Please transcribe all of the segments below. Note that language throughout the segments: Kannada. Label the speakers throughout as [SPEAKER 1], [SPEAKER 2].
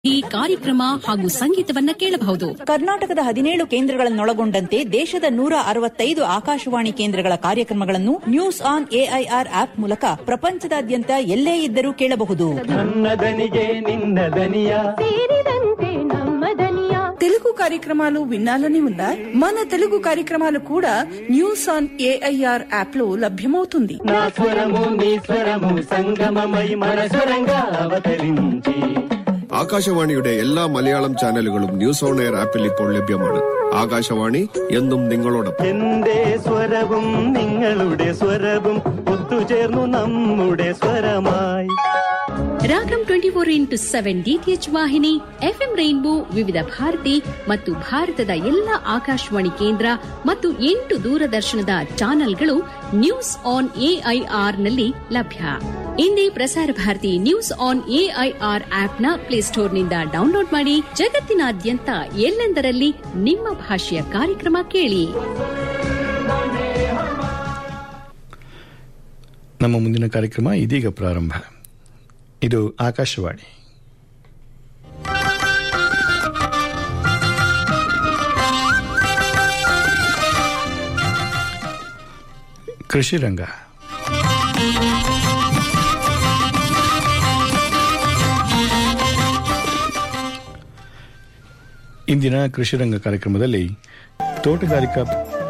[SPEAKER 1] ಈ ಕಾರ್ಯಕ್ರಮ ಹಾಗೂ ಸಂಗೀತವನ್ನ ಕೇಳಬಹುದು
[SPEAKER 2] ಕರ್ನಾಟಕದ ಹದಿನೇಳು ಕೇಂದ್ರಗಳನ್ನೊಳಗೊಂಡಂತೆ ದೇಶದ ನೂರ ಅರವತ್ತೈದು ಆಕಾಶವಾಣಿ ಕೇಂದ್ರಗಳ ಕಾರ್ಯಕ್ರಮಗಳನ್ನು ನ್ಯೂಸ್ ಆನ್ ಎಐಆರ್ ಆಪ್ ಮೂಲಕ ಪ್ರಪಂಚದಾದ್ಯಂತ ಎಲ್ಲೇ ಇದ್ದರೂ ಕೇಳಬಹುದು
[SPEAKER 3] ನನ್ನ దనిగే నిన్న దనియా
[SPEAKER 4] ಸೇರಿದಂತೆ ನಮ್ಮ ದನಿಯ
[SPEAKER 5] తెలుగు కార్యక్రమాలు వినాలని ఉందా మన తెలుగు కార్యక్రమాలు కూడా న్యూస్ ఆన్ ఏఐఆర్ యాప్ లో లభ్యమవుతుంది
[SPEAKER 3] నా స్వరము నీ స్వరము సంగమమై మన స్వరంగా అవతరించి
[SPEAKER 6] ആകാശവാണിയുടെ എല്ലാ മലയാളം ചാനലുകളും ന്യൂസ് ഓൺ എയർ ആപ്പിൽ ഇപ്പോൾ ലഭ്യമാണ് ആകാശവാണി എന്നും നിങ്ങളോടൊപ്പം
[SPEAKER 3] എന്റെ സ്വരവും നിങ്ങളുടെ സ്വരവും ഒത്തുചേർന്നു നമ്മുടെ സ്വരമായി
[SPEAKER 1] Ragam twenty four into seven DTH ವಾಹಿನಿ ಎಫ್ಎಂ ರೈನ್ಬೋ ವಿವಿಧ ಭಾರತಿ ಮತ್ತು ಭಾರತದ ಎಲ್ಲ ಆಕಾಶವಾಣಿ ಕೇಂದ್ರ ಮತ್ತು ಎಂಟು ದೂರದರ್ಶನದ ಚಾನೆಲ್ಗಳು ನ್ಯೂಸ್ ಆನ್ ಎಐಆರ್ನಲ್ಲಿ ಲಭ್ಯ ಇಂದೇ Prasar Bharati news on AIR ಆಪ್ನ ಪ್ಲೇಸ್ಟೋರ್ನಿಂದ ಡೌನ್ಲೋಡ್ ಮಾಡಿ ಜಗತ್ತಿನಾದ್ಯಂತ ಎಲ್ಲೆಂದರಲ್ಲಿ ನಿಮ್ಮ ಭಾಷೆಯ ಕಾರ್ಯಕ್ರಮ ಕೇಳಿ
[SPEAKER 7] ನಮ್ಮ ಮುಂದಿನ ಕಾರ್ಯಕ್ರಮ ಇದೀಗ ಪ್ರಾರಂಭ ಇದು ಆಕಾಶವಾಣಿ ಕೃಷಿ ರಂಗ ಇಂದಿನ ಕೃಷಿ ರಂಗ ಕಾರ್ಯಕ್ರಮದಲ್ಲಿ ತೋಟಗಾರಿಕಾ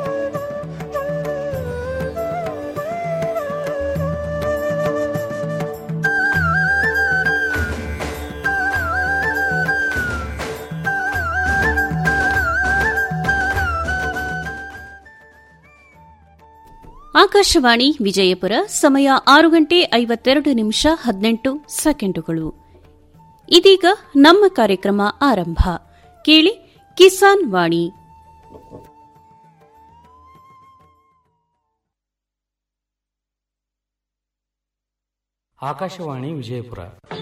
[SPEAKER 8] ಆಕಾಶವಾಣಿ ವಿಜಯಪುರ ಸಮಯ ಆರು ಗಂಟೆ ಐವತ್ತೆರಡು ನಿಮಿಷ ಹದಿನೆಂಟು ಸೆಕೆಂಡುಗಳು ಇದೀಗ ನಮ್ಮ ಕಾರ್ಯಕ್ರಮ ಆರಂಭ ಕೇಳಿ ಕಿಸಾನ್ ವಾಣಿ
[SPEAKER 9] ಆಕಾಶವಾಣಿ ವಿಜಯಪುರ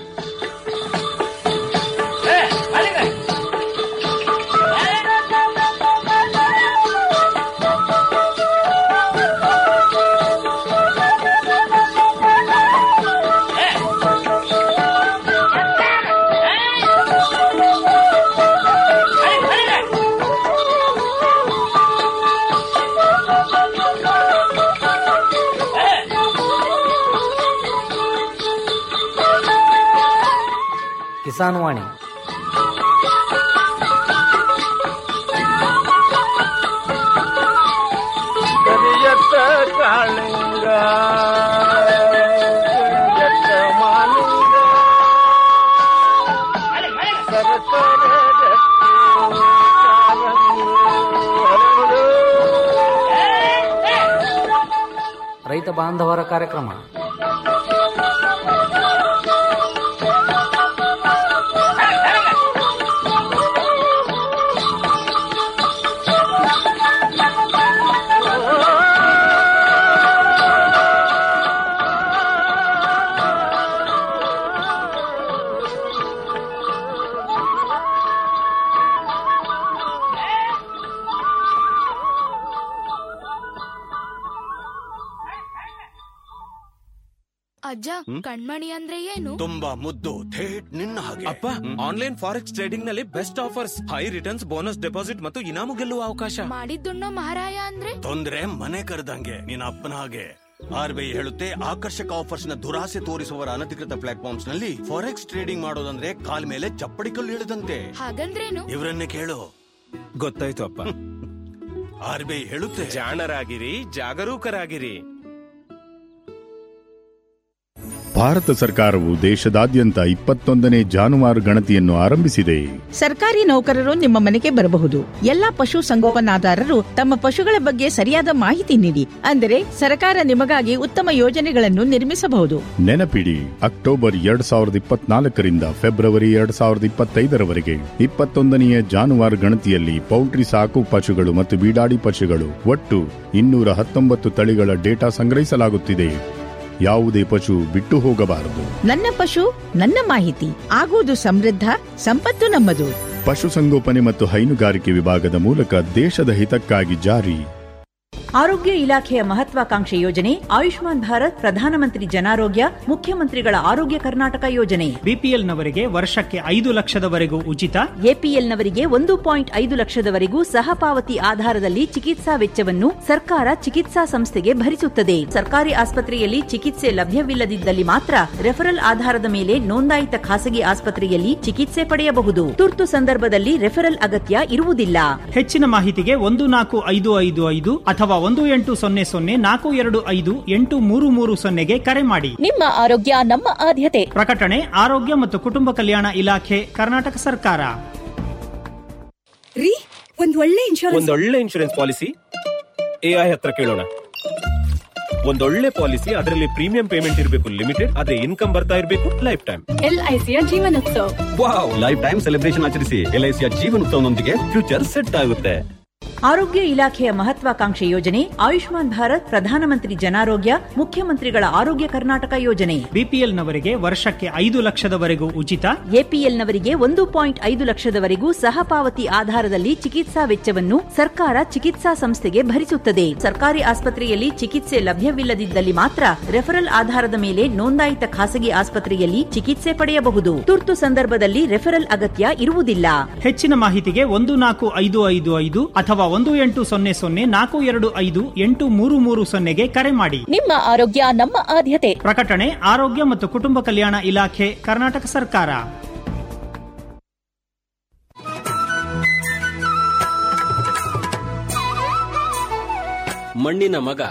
[SPEAKER 9] ಕಿಸಾನ್ ವಾಣಿ
[SPEAKER 3] ಕರಿಯತ್ತ ಕಾಳಿಂಗ ಕರಿಯತ್ತ ಮಾಲಿಂಗ ಸರಸರ ಗಟ್ಟಿ ಕಾಲಂಗು ಹರಳು.
[SPEAKER 9] ರೈತ ಬಾಂಧವರ ಕಾರ್ಯಕ್ರಮ
[SPEAKER 4] ಅಜ್ಜ ಕಣ್ಮಣಿ ಅಂದ್ರೆ ಏನು
[SPEAKER 10] ತುಂಬಾ ಮುದ್ದು ಥೇಟ್ ನಿನ್ನ ಹಾಗೆ
[SPEAKER 11] ಅಪ್ಪ ಆನ್ಲೈನ್ ಫಾರೆಕ್ಸ್ ಟ್ರೇಡಿಂಗ್ ನಲ್ಲಿ best offers high returns bonus deposit ಮತ್ತು ಇನಾಮು ಗೆಲ್ಲುವ ಅವಕಾಶ
[SPEAKER 4] ಮಾಡಿದ್ದುಣ್ಣೋ ಮಹಾರಾಯ ಅಂದ್ರೆ
[SPEAKER 10] ತೊಂದ್ರೆ ಮನೆ ಕರೆದಂಗೆ ನಿನ್ನ ಅಪ್ಪನ ಹಾಗೆ ಆರ್ ಬಿ ಐ ಹೇಳುತ್ತೆ ಆಕರ್ಷಕ ಆಫರ್ಸ್ ನ ದುರಾಸೆ ತೋರಿಸುವವರ ಅನಧಿಕೃತ ಪ್ಲಾಟ್ಫಾರ್ಮ್ಸ್ ನಲ್ಲಿ ಫಾರೆಕ್ಸ್ ಟ್ರೇಡಿಂಗ್ ಮಾಡೋದಂದ್ರೆ ಕಾಲ್ ಮೇಲೆ ಚಪ್ಪಡಿ ಕಲ್ಲು ಇಳಿದಂತೆ
[SPEAKER 4] ಹಾಗಂದ್ರೇನು
[SPEAKER 10] ಇವರನ್ನೇ ಕೇಳು
[SPEAKER 11] ಗೊತ್ತಾಯ್ತು ಅಪ್ಪ
[SPEAKER 10] ಆರ್ ಬಿ ಐ ಹೇಳುತ್ತೆ
[SPEAKER 11] ಜಾಣರಾಗಿರಿ ಜಾಗರೂಕರಾಗಿರಿ
[SPEAKER 12] ಭಾರತ ಸರ್ಕಾರವು ದೇಶದಾದ್ಯಂತ ಇಪ್ಪತ್ತೊಂದನೇ ಜಾನುವಾರು ಗಣತಿಯನ್ನು ಆರಂಭಿಸಿದೆ
[SPEAKER 2] ಸರ್ಕಾರಿ ನೌಕರರು ನಿಮ್ಮ ಮನೆಗೆ ಬರಬಹುದು ಎಲ್ಲಾ ಪಶು ಸಂಗೋಪನಾದಾರರು ತಮ್ಮ ಪಶುಗಳ ಬಗ್ಗೆ ಸರಿಯಾದ ಮಾಹಿತಿ ನೀಡಿ ಅಂದರೆ ಸರ್ಕಾರ ನಿಮಗಾಗಿ ಉತ್ತಮ ಯೋಜನೆಗಳನ್ನು ನಿರ್ಮಿಸಬಹುದು
[SPEAKER 12] ನೆನಪಿಡಿ ಅಕ್ಟೋಬರ್ ಎರಡ್ ಸಾವಿರದ ಇಪ್ಪತ್ನಾಲ್ಕರಿಂದ ಫೆಬ್ರವರಿ ಎರಡ್ ಸಾವಿರದ ಇಪ್ಪತ್ತೈದರವರೆಗೆ ಇಪ್ಪತ್ತೊಂದನೆಯ ಜಾನುವಾರು ಗಣತಿಯಲ್ಲಿ ಪೌಲ್ಟ್ರಿ ಸಾಕು ಪಶುಗಳು ಮತ್ತು ಬೀಡಾಡಿ ಪಶುಗಳು ಒಟ್ಟು ಇನ್ನೂರ ಹತ್ತೊಂಬತ್ತು ತಳಿಗಳ ಡೇಟಾ ಸಂಗ್ರಹಿಸಲಾಗುತ್ತಿದೆ ಯಾವುದೇ ಪಶು ಬಿಟ್ಟು ಹೋಗಬಾರದು
[SPEAKER 2] ನನ್ನ ಪಶು ನನ್ನ ಮಾಹಿತಿ ಆಗುವುದು ಸಮೃದ್ಧ ಸಂಪತ್ತು ನಮ್ಮದು
[SPEAKER 12] ಪಶುಸಂಗೋಪನೆ ಮತ್ತು ಹೈನುಗಾರಿಕೆ ವಿಭಾಗದ ಮೂಲಕ ದೇಶದ ಹಿತಕ್ಕಾಗಿ ಜಾರಿ
[SPEAKER 13] ಆರೋಗ್ಯ ಇಲಾಖೆಯ ಮಹತ್ವಾಕಾಂಕ್ಷೆ ಯೋಜನೆ ಆಯುಷ್ಮಾನ್ ಭಾರತ್ ಪ್ರಧಾನಮಂತ್ರಿ ಜನಾರೋಗ್ಯ ಮುಖ್ಯಮಂತ್ರಿಗಳ ಆರೋಗ್ಯ ಕರ್ನಾಟಕ ಯೋಜನೆ
[SPEAKER 14] ಬಿಪಿಎಲ್ನವರಿಗೆ ವರ್ಷಕ್ಕೆ ಐದು ಲಕ್ಷದವರೆಗೂ ಉಚಿತ
[SPEAKER 13] ಎಪಿಎಲ್ನವರಿಗೆ ಒಂದು ಪಾಯಿಂಟ್ ಐದು ಲಕ್ಷದವರೆಗೂ ಸಹ ಪಾವತಿ ಆಧಾರದಲ್ಲಿ ಚಿಕಿತ್ಸಾ ವೆಚ್ಚವನ್ನು ಸರ್ಕಾರ ಚಿಕಿತ್ಸಾ ಸಂಸ್ಥೆಗೆ ಭರಿಸುತ್ತದೆ ಸರ್ಕಾರಿ ಆಸ್ಪತ್ರೆಯಲ್ಲಿ ಚಿಕಿತ್ಸೆ ಲಭ್ಯವಿಲ್ಲದಿದ್ದಲ್ಲಿ ಮಾತ್ರ ರೆಫರಲ್ ಆಧಾರದ ಮೇಲೆ ನೋಂದಾಯಿತ ಖಾಸಗಿ ಆಸ್ಪತ್ರೆಯಲ್ಲಿ ಚಿಕಿತ್ಸೆ ಪಡೆಯಬಹುದು ತುರ್ತು ಸಂದರ್ಭದಲ್ಲಿ ರೆಫರಲ್ ಅಗತ್ಯ ಇರುವುದಿಲ್ಲ
[SPEAKER 14] ಹೆಚ್ಚಿನ ಮಾಹಿತಿಗೆ ಒಂದು ನಾಲ್ಕು ಐದು ಐದು ಐದು ಅಥವಾ ಒಂದು ಎಂಟು ಸೊನ್ನೆ ಸೊನ್ನೆ ನಾಲ್ಕು ಎರಡು ಐದು ಎಂಟು ಮೂರು ಮೂರು ಸೊನ್ನೆಗೆ ಕರೆ ಮಾಡಿ
[SPEAKER 15] ನಿಮ್ಮ ಆರೋಗ್ಯ ನಮ್ಮ ಆದ್ಯತೆ
[SPEAKER 14] ಪ್ರಕಟಣೆ ಆರೋಗ್ಯ ಮತ್ತು ಕುಟುಂಬ ಕಲ್ಯಾಣ ಇಲಾಖೆ ಕರ್ನಾಟಕ ಸರ್ಕಾರ
[SPEAKER 16] ರೀ ಒಂದ್ ಒಳ್ಳೆ ಇನ್ಶೂರೆನ್ಸ್
[SPEAKER 11] ಒಂದೊಳ್ಳೆ ಇನ್ಶೂರೆನ್ಸ್ ಪಾಲಿಸಿ ಎಐ ಹತ್ರ ಕೇಳೋಣ ಒಂದೊಳ್ಳೆ ಪಾಲಿಸಿ ಅದರಲ್ಲಿ ಪ್ರೀಮಿಯಂ ಪೇಮೆಂಟ್ ಇರಬೇಕು ಲಿಮಿಟೆಡ್ ಅದೇ ಇನ್ಕಮ್ ಬರ್ತಾ ಇರಬೇಕು ಲೈಫ್ ಟೈಮ್
[SPEAKER 15] ಎಲ್ಐಸಿಯ Jeevanotsav
[SPEAKER 10] wow life time celebration ಆಚರಿಸಿ ಎಲ್ಐಸಿಯ ಜೀವನೋತ್ಸವನೊಂದಿಗೆ ಫ್ಯೂಚರ್ ಸೆಟ್ ಆಗುತ್ತೆ
[SPEAKER 13] ಆರೋಗ್ಯ ಇಲಾಖೆಯ ಮಹತ್ವಾಕಾಂಕ್ಷೆ ಯೋಜನೆ ಆಯುಷ್ಮಾನ್ ಭಾರತ್ ಪ್ರಧಾನಮಂತ್ರಿ ಜನಾರೋಗ್ಯ ಮುಖ್ಯಮಂತ್ರಿಗಳ ಆರೋಗ್ಯ ಕರ್ನಾಟಕ ಯೋಜನೆ
[SPEAKER 14] ಬಿಪಿಎಲ್ನವರಿಗೆ ವರ್ಷಕ್ಕೆ ಐದು ಲಕ್ಷದವರೆಗೂ ಉಚಿತ
[SPEAKER 13] ಎಪಿಎಲ್ನವರಿಗೆ ಒಂದು ಪಾಯಿಂಟ್ ಐದು ಲಕ್ಷದವರೆಗೂ ಸಹ ಪಾವತಿ ಆಧಾರದಲ್ಲಿ ಚಿಕಿತ್ಸಾ ವೆಚ್ಚವನ್ನು ಸರ್ಕಾರ ಚಿಕಿತ್ಸಾ ಸಂಸ್ಥೆಗೆ ಭರಿಸುತ್ತದೆ ಸರ್ಕಾರಿ ಆಸ್ಪತ್ರೆಯಲ್ಲಿ ಚಿಕಿತ್ಸೆ ಲಭ್ಯವಿಲ್ಲದಿದ್ದಲ್ಲಿ ಮಾತ್ರ ರೆಫರಲ್ ಆಧಾರದ ಮೇಲೆ ನೋಂದಾಯಿತ ಖಾಸಗಿ ಆಸ್ಪತ್ರೆಯಲ್ಲಿ ಚಿಕಿತ್ಸೆ ಪಡೆಯಬಹುದು ತುರ್ತು ಸಂದರ್ಭದಲ್ಲಿ ರೆಫರಲ್ ಅಗತ್ಯ ಇರುವುದಿಲ್ಲ
[SPEAKER 14] ಹೆಚ್ಚಿನ ಮಾಹಿತಿಗೆ ಒಂದು ನಾಲ್ಕು ಐದು ಐದು ಐದು ಅಥವಾ ಒಂದು ಎಂಟು ಸೊನ್ನೆ ಸೊನ್ನೆ ನಾಲ್ಕು ಎರಡು ಐದು ಎಂಟು ಮೂರು ಮೂರು ಸೊನ್ನೆಗೆ ಕರೆ ಮಾಡಿ
[SPEAKER 15] ನಿಮ್ಮ ಆರೋಗ್ಯ ನಮ್ಮ ಆದ್ಯತೆ
[SPEAKER 14] ಪ್ರಕಟಣೆ ಆರೋಗ್ಯ ಮತ್ತು ಕುಟುಂಬ ಕಲ್ಯಾಣ ಇಲಾಖೆ ಕರ್ನಾಟಕ ಸರ್ಕಾರ
[SPEAKER 17] ಮಣ್ಣಿನ ಮಗ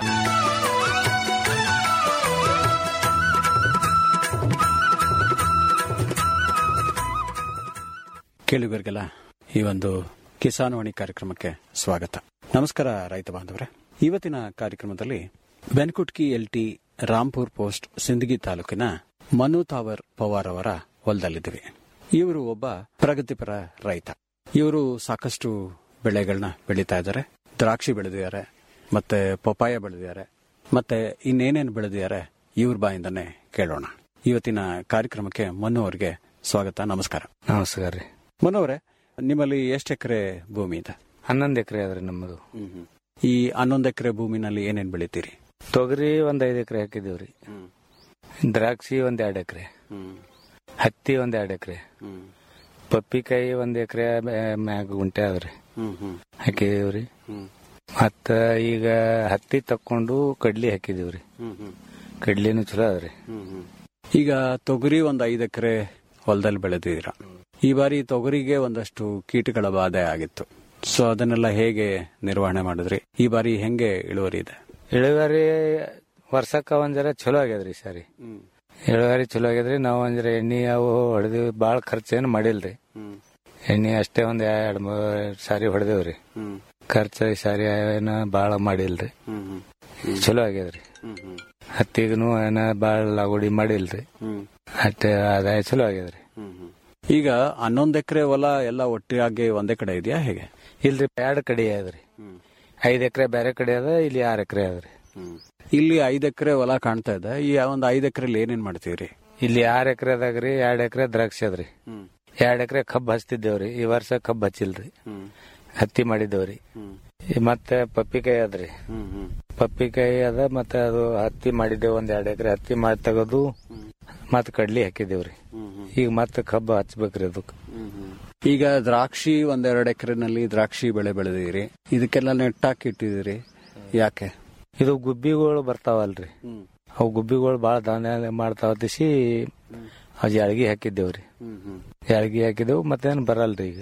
[SPEAKER 18] ಕೇಳುಗರಿಗೆಲ್ಲ ಈ ಒಂದು ಕಿಸಾನ್ವಾಣಿ ಕಾರ್ಯಕ್ರಮಕ್ಕೆ ಸ್ವಾಗತ ನಮಸ್ಕಾರ ರೈತ ಬಾಂಧವರೇ ಇವತ್ತಿನ ಕಾರ್ಯಕ್ರಮದಲ್ಲಿ ಬೆನ್ಕುಟ್ಕಿ ಎಲ್ಟಿ ರಾಂಪುರ್ ಪೋಸ್ಟ್ ಸಿಂದಗಿ ತಾಲೂಕಿನ ಮನು ತಾವರ್ ಪವಾರ್ ಅವರ ಹೊಲದಲ್ಲಿದ್ದೀವಿ ಇವರು ಒಬ್ಬ ಪ್ರಗತಿಪರ ರೈತ ಇವರು ಸಾಕಷ್ಟು ಬೆಳೆಗಳನ್ನ ಬೆಳೀತಾ ಇದ್ದಾರೆ ದ್ರಾಕ್ಷಿ ಬೆಳೆದಿದ್ದಾರೆ ಮತ್ತೆ ಪಪಾಯ ಬೆಳೆದಿದ್ದಾರೆ ಮತ್ತೆ ಇನ್ನೇನೇನು ಬೆಳೆದಿದ್ದಾರೆ ಇವ್ರ ಬಾಯಿಂದನೇ ಕೇಳೋಣ ಇವತ್ತಿನ ಕಾರ್ಯಕ್ರಮಕ್ಕೆ ಮನು ಅವರಿಗೆ ಸ್ವಾಗತ ನಮಸ್ಕಾರ
[SPEAKER 19] ನಮಸ್ಕಾರ ರೀ
[SPEAKER 18] ಮನು ಅವರೇ ನಿಮ್ಮಲ್ಲಿ ಎಷ್ಟು ಎಕರೆ ಭೂಮಿ ಇದೆ
[SPEAKER 19] ಹನ್ನೊಂದು ಎಕರೆ ಅದ್ರಿ ನಮ್ಮದು
[SPEAKER 18] ಈ ಹನ್ನೊಂದು ಎಕರೆ ಭೂಮಿನಲ್ಲಿ ಏನೇನ್ ಬೆಳಿತೀರಿ
[SPEAKER 19] ತೊಗರಿ ಒಂದ್ ಐದು ಎಕರೆ ಹಾಕಿದೀವ್ರಿ ದ್ರಾಕ್ಷಿ ಒಂದ್ ಎರಡ್ ಎಕರೆ ಹತ್ತಿ ಒಂದ್ ಎರಡ್ ಎಕರೆ ಪಪ್ಪಿಕಾಯಿ ಒಂದ್ ಎಕರೆ ಮ್ಯಾಗ ಗುಂಟೆ ಅದ್ರಿ ಹಾಕಿದೀವ್ರಿ ಮತ್ತ ಈಗ ಹತ್ತಿ ತಕ್ಕೊಂಡು ಕಡ್ಲಿ ಹಾಕಿದೀವ್ರಿ ಕಡ್ಲಿನೂ ಚಲೋ ಅದ್ರಿ
[SPEAKER 18] ಈಗ ತೊಗರಿ ಒಂದ್ ಐದು ಎಕರೆ ಹೊಲದಲ್ಲಿ ಬೆಳೆದಿದ್ದೀರಾ ಈ ಬಾರಿ ತೊಗರಿಗೆ ಒಂದಷ್ಟು ಕೀಟಗಳ ಬಾಧೆ ಆಗಿತ್ತು ಸೊ ಅದನ್ನೆಲ್ಲ ಹೇಗೆ ನಿರ್ವಹಣೆ ಮಾಡಿದ್ರಿ ಈ ಬಾರಿ ಹೆಂಗೆ ಇಳುವರಿ ಇದೆ
[SPEAKER 19] ಇಳುವರಿ ವರ್ಷಕ್ಕ ಒಂದ್ ಜರ ಚಲೋ ಆಗ್ಯದ್ರಿ ಈ ಸಾರಿ ಇಳುವರಿ ಚಲೋ ಆಗ್ಯದ್ರಿ ನಾವು ಒಂದ್ ಜರ ಎಣ್ಣೆ ಅವು ಹೊಡೆದಿವಿ ಬಾಳ ಖರ್ಚೇನು ಮಾಡಿಲ್ರಿ ಎಣ್ಣೆ ಅಷ್ಟೇ ಒಂದ್ ಎರಡ್ ಮೂರ್ ಸಾರಿ ಹೊಡೆದೇವ್ರಿ ಖರ್ಚು ಈ ಸಾರಿ ಏನ ಬಾಳ ಮಾಡಿಲ್ರಿ ಚಲೋ ಆಗ್ಯದ್ರಿ ಹತ್ತಿಗೂ ಏನ ಬಾಳ ಲಾಗುಡಿ ಮಾಡಿಲ್ರಿ ಅಷ್ಟೇ ಆದಾಯ ಚಲೋ ಆಗ್ಯದ್ರಿ
[SPEAKER 18] ಈಗ ಹನ್ನೊಂದು ಎಕರೆ ಹೊಲ ಎಲ್ಲ ಒಟ್ಟಿಯಾಗಿ ಒಂದೇ ಕಡೆ ಇದೆಯಾ ಹೇಗೆ
[SPEAKER 19] ಇಲ್ರಿ ಎರಡ್ ಕಡೆ ಅದ್ರಿ ಐದ್ ಎಕರೆ ಬೇರೆ ಕಡೆ ಅದ ಇಲ್ಲಿ ಆರ್ ಎಕರೆ ಅದ್ರಿ
[SPEAKER 18] ಇಲ್ಲಿ ಐದ್ ಎಕರೆ ಹೊಲ ಕಾಣ್ತಾ ಇದೆ ಈ ಒಂದ್ ಐದ್ ಎಕರೆಲಿ ಏನೇನ್ ಮಾಡ್ತೀವ್ರಿ
[SPEAKER 19] ಇಲ್ಲಿ ಆರ್ ಎಕರೆದಾಗ್ರಿ ಎರಡ್ ಎಕರೆ ದ್ರಾಕ್ಷಿ ಅದ್ರಿ ಎರಡ್ ಎಕರೆ ಕಬ್ಬ್ ಹಚ್ತಿದ್ದೇವ್ರಿ ಈ ವರ್ಷ ಕಬ್ಬ್ ಹಚ್ಚಿಲ್ರಿ ಹತ್ತಿ ಮಾಡಿದ್ದೇವ್ರಿ ಈ ಮತ್ತೆ ಪಪ್ಪಿಕಾಯಿ ಅದ್ರಿ ಪಪ್ಪಿಕಾಯಿ ಅದ ಮತ್ತೆ ಅದು ಹತ್ತಿ ಮಾಡಿದ್ದೇವ್ ಒಂದ್ ಎರಡ್ ಎಕರೆ ಹತ್ತಿ ಮಾಡಿ ತೆಗೆದು ಮತ್ ಕಡ್ಲಿ ಹಾಕಿದೇವ್ರಿ ಈಗ ಮತ್ತೆ ಕಬ್ಬು ಹಚ್ಬೇಕ್ರಿ ಅದಕ್ಕೆ
[SPEAKER 18] ಈಗ ದ್ರಾಕ್ಷಿ ಒಂದೆರಡು ಎಕರೆನಲ್ಲಿ ದ್ರಾಕ್ಷಿ ಬೆಳೆ ಬೆಳೆದಿರಿ ಇದಕ್ಕೆಲ್ಲ ನೆಟ್ಟಾಕಿ ಇಟ್ಟಿದಿರಿ ಯಾಕೆ
[SPEAKER 19] ಇದು ಗುಬ್ಬಿಗಳು ಬರ್ತಾವಲ್ರಿ ಅವು ಗುಬ್ಬಿಗಳು ಬಾಳ ದಾನ ಮಾಡ್ತಾವ ದಿಸಿ ಅವ್ ಜಾಳ್ಗಿ ಹಾಕಿದ್ದೇವ್ರಿ ಜಾಳ್ಗಿ ಹಾಕಿದೇವು ಮತ್ತೇನ್ ಬರಲ್ರಿ ಈಗ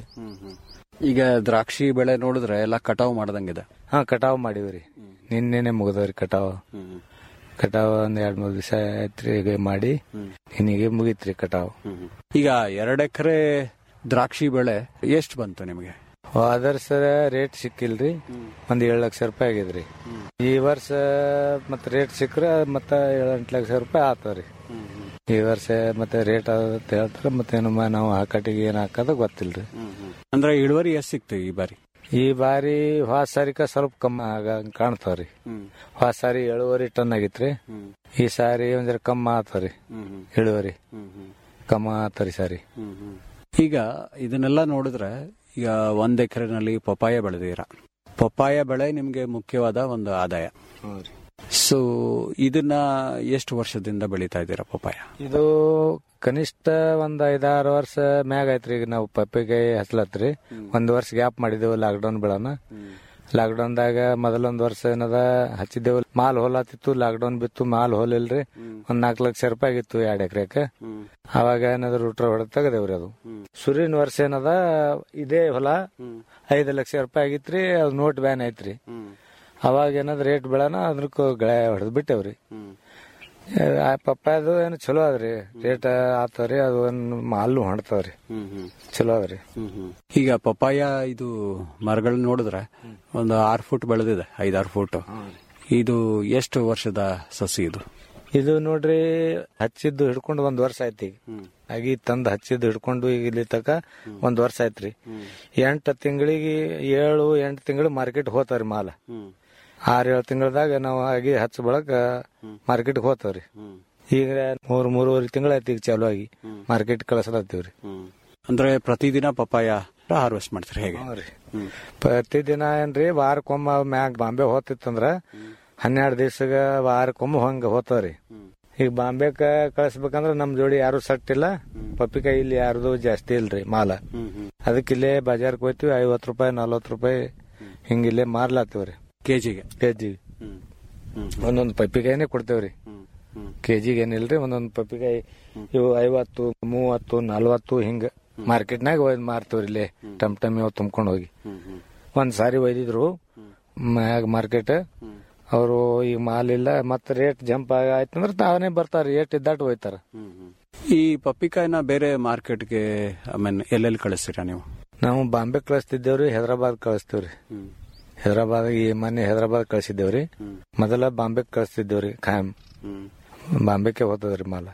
[SPEAKER 18] ಈಗ ದ್ರಾಕ್ಷಿ ಬೆಳೆ ನೋಡಿದ್ರೆ ಎಲ್ಲ ಕಟಾವ್ ಮಾಡ್ದಂಗಿದೆ
[SPEAKER 19] ಹಾ ಕಟಾವ್ ಮಾಡಿವ್ರಿ ನಿನ್ನೆನೆ ಮುಗಿದವ್ರಿ ಕಟಾವ್ ಕಟಾವ್ ಒಂದ್ ಎರಡ್ ಮೂರ್ ದಿವಸ ಆಯ್ತ್ರಿ ಈಗ ಮಾಡಿ ಇನ್ನಿಗೆ ಮುಗಿತ್ರಿ ಕಟಾವ್
[SPEAKER 18] ಈಗ ಎರಡ್ ಎಕರೆ ದ್ರಾಕ್ಷಿ ಬೆಳೆ ಎಷ್ಟು ಬಂತು ನಿಮಗೆ
[SPEAKER 19] ಹೋದ ಸರ ರೇಟ್ ಸಿಕ್ಕಿಲ್ರಿ ಒಂದ್ ಏಳು ಲಕ್ಷ ರೂಪಾಯಿ ಆಗಿದ್ರಿ ಈ ವರ್ಷ ಮತ್ತ ರೇಟ್ ಸಿಕ್ಕ್ರ ಮತ್ತ ಏಳು ಎಂಟು ಲಕ್ಷ ರೂಪಾಯಿ ಆತವ್ರಿ ಈ ವರ್ಷ ಮತ್ತೆ ರೇಟ್ ಅಂತ ಹೇಳ್ತಾರ ಮತ್ತೇನು ನಾವು ಹಾಕಟಿಗೆ ಏನ್ ಹಾಕೋದು ಗೊತ್ತಿಲ್ರಿ
[SPEAKER 18] ಅಂದ್ರೆ ಇಳುವರಿ ಎಷ್ಟು ಸಿಕ್ತು ಈ ಬಾರಿ
[SPEAKER 19] ಈ ಬಾರಿ ಹೋದ ಸಾರಿಕ ಸ್ವಲ್ಪ ಕಮ್ಮಿ ಆಗ ಕಾಣ್ತಾವ್ರಿ ಹೋದ ಸಾರಿ ಏಳುವರೆ ಟನ್ ಆಗಿತ್ರಿ ಈ ಸಾರಿ ಒಂದ್ ಜರ ಕಮ್ಮಿ ಆತವ್ರಿ ಇಳುವರಿ ಕಮ್ಮ ಆತರಿ ಸಾರಿ
[SPEAKER 18] ಈಗ ಇದನ್ನೆಲ್ಲ ನೋಡಿದ್ರೆ ಈಗ ಒಂದ್ ಎಕರೆನಲ್ಲಿ ಪಪಾಯ ಬೆಳೆದಿರ ಪಪ್ಪಾಯ ಬೆಳೆ ನಿಮ್ಗೆ ಮುಖ್ಯವಾದ ಒಂದು ಆದಾಯ ಸೊ ಇದನ್ನ ಎಷ್ಟು ವರ್ಷದಿಂದ ಬೆಳೀತಾ ಇದ್ದೀರಾ ಪಪ್ಪಾಯ
[SPEAKER 19] ಇದು ಕನಿಷ್ಠ ಒಂದ್ ಐದಾರು ವರ್ಷ ಮ್ಯಾಗ ಐತ್ರಿ ಈಗ ನಾವು ಪಪ್ಪಿಕಾಯಿ ಹಚ್ಲತ್ರಿ ಒಂದ್ ವರ್ಷ ಗ್ಯಾಪ್ ಮಾಡಿದೆವು ಲಾಕ್ಡೌನ್ ಬೆಳನ ಲಾಕ್ಡೌನ್ದಾಗ ಮೊದಲೊಂದ್ ವರ್ಷ ಏನದ ಹಚ್ಚಿದ್ದೆವು ಮಾಲ್ ಹೋಲಾತಿತ್ತು ಲಾಕ್ಡೌನ್ ಬಿತ್ತು ಮಾಲ್ ಹೋಲಿಲ್ರಿ ಒಂದ್ ನಾಲ್ಕು ಲಕ್ಷ ರೂಪಾಯಿ ಆಗಿತ್ತು ಎರಡ್ ಎಕರೆಕ ಅವಾಗ ಏನದ ರೂಟ್ರ ಹೊಡೆದ್ ತೆಗದೇವ್ರಿ ಅದು ಸುರಿನ ವರ್ಷ ಏನದ ಇದೇ ಹೊಲ ಐದು ಲಕ್ಷ ರೂಪಾಯಿ ಆಗಿತ್ರಿ ಅದು ನೋಟ್ ಬ್ಯಾನ್ ಐತ್ರಿ ಅವಾಗ ಏನದ ರೇಟ್ ಬೆಳನ ಅದ್ರಕ್ಕ ಗಳೆ ಹೊಡೆದ್ ಬಿಟ್ಟೇವ್ರಿ ಆ ಪಪ್ಪಾಯದು ಏನು ಚಲೋ ಅದ್ರಿ ರೇಟ್ ಆತವ್ರಿ ಅದು ಒಂದು ಮಾಲು ಹೊಣ್ತಾವ್ರಿ ಚಲೋ ಅದ್ರಿ
[SPEAKER 18] ಈಗ ಪಪ್ಪಾಯ ಇದು ಮರಗಳನ್ನ ನೋಡಿದ್ರೆ ಒಂದು ಆರು ಫುಟ್ ಬೆಳೆದಿದೆ ಐದಾರು ಫುಟ್ ಇದು ಎಷ್ಟು ವರ್ಷದ ಸಸಿ ಇದು
[SPEAKER 19] ಇದು ನೋಡ್ರಿ ಹಚ್ಚಿದ್ದು ಹಿಡ್ಕೊಂಡು ಒಂದ್ ವರ್ಷ ಆಯ್ತು ಈಗ ಆಗಿ ತಂದ್ ಹಚ್ಚಿದ್ದು ಹಿಡ್ಕೊಂಡು ಈಗ ಇಲ್ಲಿ ತಕ ಒಂದ್ ವರ್ಷ ಆಯ್ತ್ರಿ ಎಂಟು ತಿಂಗಳಿಗೆ ಏಳು ಎಂಟು ತಿಂಗಳು ಮಾರ್ಕೆಟ್ ಹೋತಾವ್ರಿ ಮಾಲ ಆರ್ ಏಳು ತಿಂಗಳದಾಗ ನಾವು ಆಗಿ ಹಚ್ಚ ಬಳಕ ಮಾರ್ಕೆಟ್ ಹೋತಾವ್ರಿ ಈಗ ಮೂರ್ ಮೂರುವರೆ ತಿಂಗಳಾಯ್ತು ಈಗ ಚಾಲು ಆಗಿ ಮಾರ್ಕೆಟ್ ಕಳ್ಸಲತ್ತೀವ್ರಿ
[SPEAKER 18] ಅಂದ್ರೆ ಪ್ರತಿದಿನ ಪಪ್ಪಾಯ ಹಾರ್ವೆಸ್ಟ್ ಮಾಡ್ತಾರೆ ಹೇಗೆ
[SPEAKER 19] ಪ್ರತಿದಿನ ಏನ್ರಿ ವಾರಕ್ಕೊಮ್ಮ ಮ್ಯಾಗ ಬಾಂಬೆ ಹೋತಿತ್ತಂದ್ರ ಹನ್ನೆರಡು ದಿವ್ಸಗ ವಾರಕ್ಕೊಮ್ಮ ಹಂಗ ಹೋತಾವ್ರಿ ಈಗ ಬಾಂಬೆಕ ಕಳಿಸ್ಬೇಕಂದ್ರ ನಮ್ ಜೋಡಿ ಯಾರು ಸಟ್ ಇಲ್ಲ ಪಪ್ಪಿಕಾಯಿ ಇಲ್ಲಿ ಯಾರ್ದು ಜಾಸ್ತಿ ಇಲ್ರಿ ಮಾಲ ಅದಕ್ಕೆ ಇಲ್ಲೇ ಬಜಾರ್ಕ್ ಹೋಯ್ತಿವಿ ಐವತ್ ರೂಪಾಯಿ ನಲ್ವತ್ ರೂಪಾಯಿ ಹಿಂಗ ಇಲ್ಲೇ ಮಾರ್ಲಾತೀವ್ರಿ
[SPEAKER 18] ಕೆಜಿಗೆ
[SPEAKER 19] ಕೆಜಿಗೆ ಒಂದೊಂದ್ ಪಪ್ಪಿಕಾಯಿನೇ ಕೊಡ್ತೇವ್ರಿ ಕೆಜಿಗೆ ಏನಿಲ್ರಿ ಒಂದೊಂದ್ ಪಪ್ಪಿಕಾಯಿ ಇವು ಐವತ್ತು ಮೂವತ್ತು ನಲ್ವತ್ತು ಹಿಂಗ ಮಾರ್ಕೆಟ್ನಾಗ ಒಯ್ದು ಮಾರ್ತೇವ್ರಿ ಇಲ್ಲೇ ಟಮ್ ಟಮ್ ಇವ್ ತುಂಬ್ಕೊಂಡು ಹೋಗಿ ಒಂದ್ ಸಾರಿ ಒಯ್ದಿದ್ರು ಮ್ಯಾಗ ಮಾರ್ಕೆಟ್ ಅವರು ಈಗ ಮಾಲ್ ಇಲ್ಲ ಮತ್ತೆ ರೇಟ್ ಜಂಪ್ ಆಯ್ತಂದ್ರ ತಾವನೇ ಬರ್ತಾರ ರೇಟ್ ಇದ್ದಾಟ್ ಹೋಯ್ತಾರ
[SPEAKER 18] ಈ ಪಪ್ಪಿಕಾಯಿನ ಬೇರೆ ಮಾರ್ಕೆಟ್ಗೆ ಐ ಮೀನ್ ಎಲ್ಲೆಲ್ಲಿ ಕಳಿಸ್ತೀರಾ ನೀವು
[SPEAKER 19] ನಾವು ಬಾಂಬೆ ಕಳಿಸ್ತಿದ್ದೇವ್ರಿ ಹೈದರಾಬಾದ್ ಕಳಿಸ್ತೇವ್ರಿ ಹೈದರಾಬಾದ್ ಈ ಮೊನ್ನೆ ಹೈದರಾಬಾದ್ ಕಳಿಸಿದ್ದೇವ್ರಿ ಮೊದಲ ಬಾಂಬೆ ಕಳಿಸ್ತಿದ್ದೇವ್ರಿ ಖಾಯಂ ಬಾಂಬೆಗೆ ಹೋಗ್ತದ್ರಿ ಮಾಲ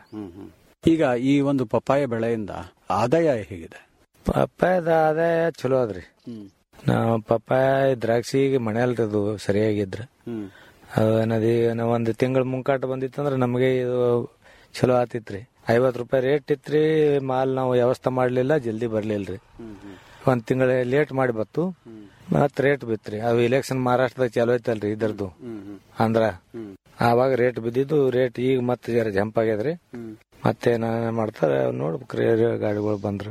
[SPEAKER 18] ಈಗ ಈ ಒಂದು ಪಪ್ಪಾಯ ಬೆಳೆಯಿಂದ ಆದಾಯ ಹೇಗಿದೆ
[SPEAKER 19] ಪಪ್ಪಾಯದ ಆದಾಯ ಚಲೋ ಅದ್ರಿ ನಾವು ಪಪ್ಪಾಯ ದ್ರಾಕ್ಷಿಗೆ ಮನೆಯಲ್ರಿ ಅದು ಸರಿಯಾಗಿದ್ರ ಅದು ಏನದಿ ನಾವು ಒಂದು ತಿಂಗಳ ಮುಂಕಾಟ ಬಂದಿತ್ತಂದ್ರ ನಮಗೆ ಇದು ಚಲೋ ಆತಿತ್ರಿ ಐವತ್ ರೂಪಾಯಿ ರೇಟ್ ಇತ್ರಿ ಮಾಲ್ ನಾವು ವ್ಯವಸ್ಥೆ ಮಾಡ್ಲಿಲ್ಲ ಜಲ್ದಿ ಬರ್ಲಿಲ್ರಿ ಒಂದ್ ತಿಂಗಳ ಲೇಟ್ ಮಾಡಿ ಬತ್ತು ಮತ್ ರೇಟ್ ಬಿತ್ರಿ ಅದು ಇಲೆಕ್ಷನ್ ಮಹಾರಾಷ್ಟ್ರದಾಗ ಚಾಲೂ ಐತಲ್ರಿ ಇದ್ರದ್ದು ಅಂದ್ರ ಆವಾಗ ರೇಟ್ ಬಿದ್ದಿದ್ದು ರೇಟ್ ಈಗ ಮತ್ತೆ ಜರ ಜಂಪ್ ಆಗ್ಯದ್ರಿ ಮತ್ತೆ ಏನ ಮಾಡ್ತಾರ ನೋಡ್ಬೇಕ್ರಿ ಗಾಡಿಗಳು ಬಂದ್ರ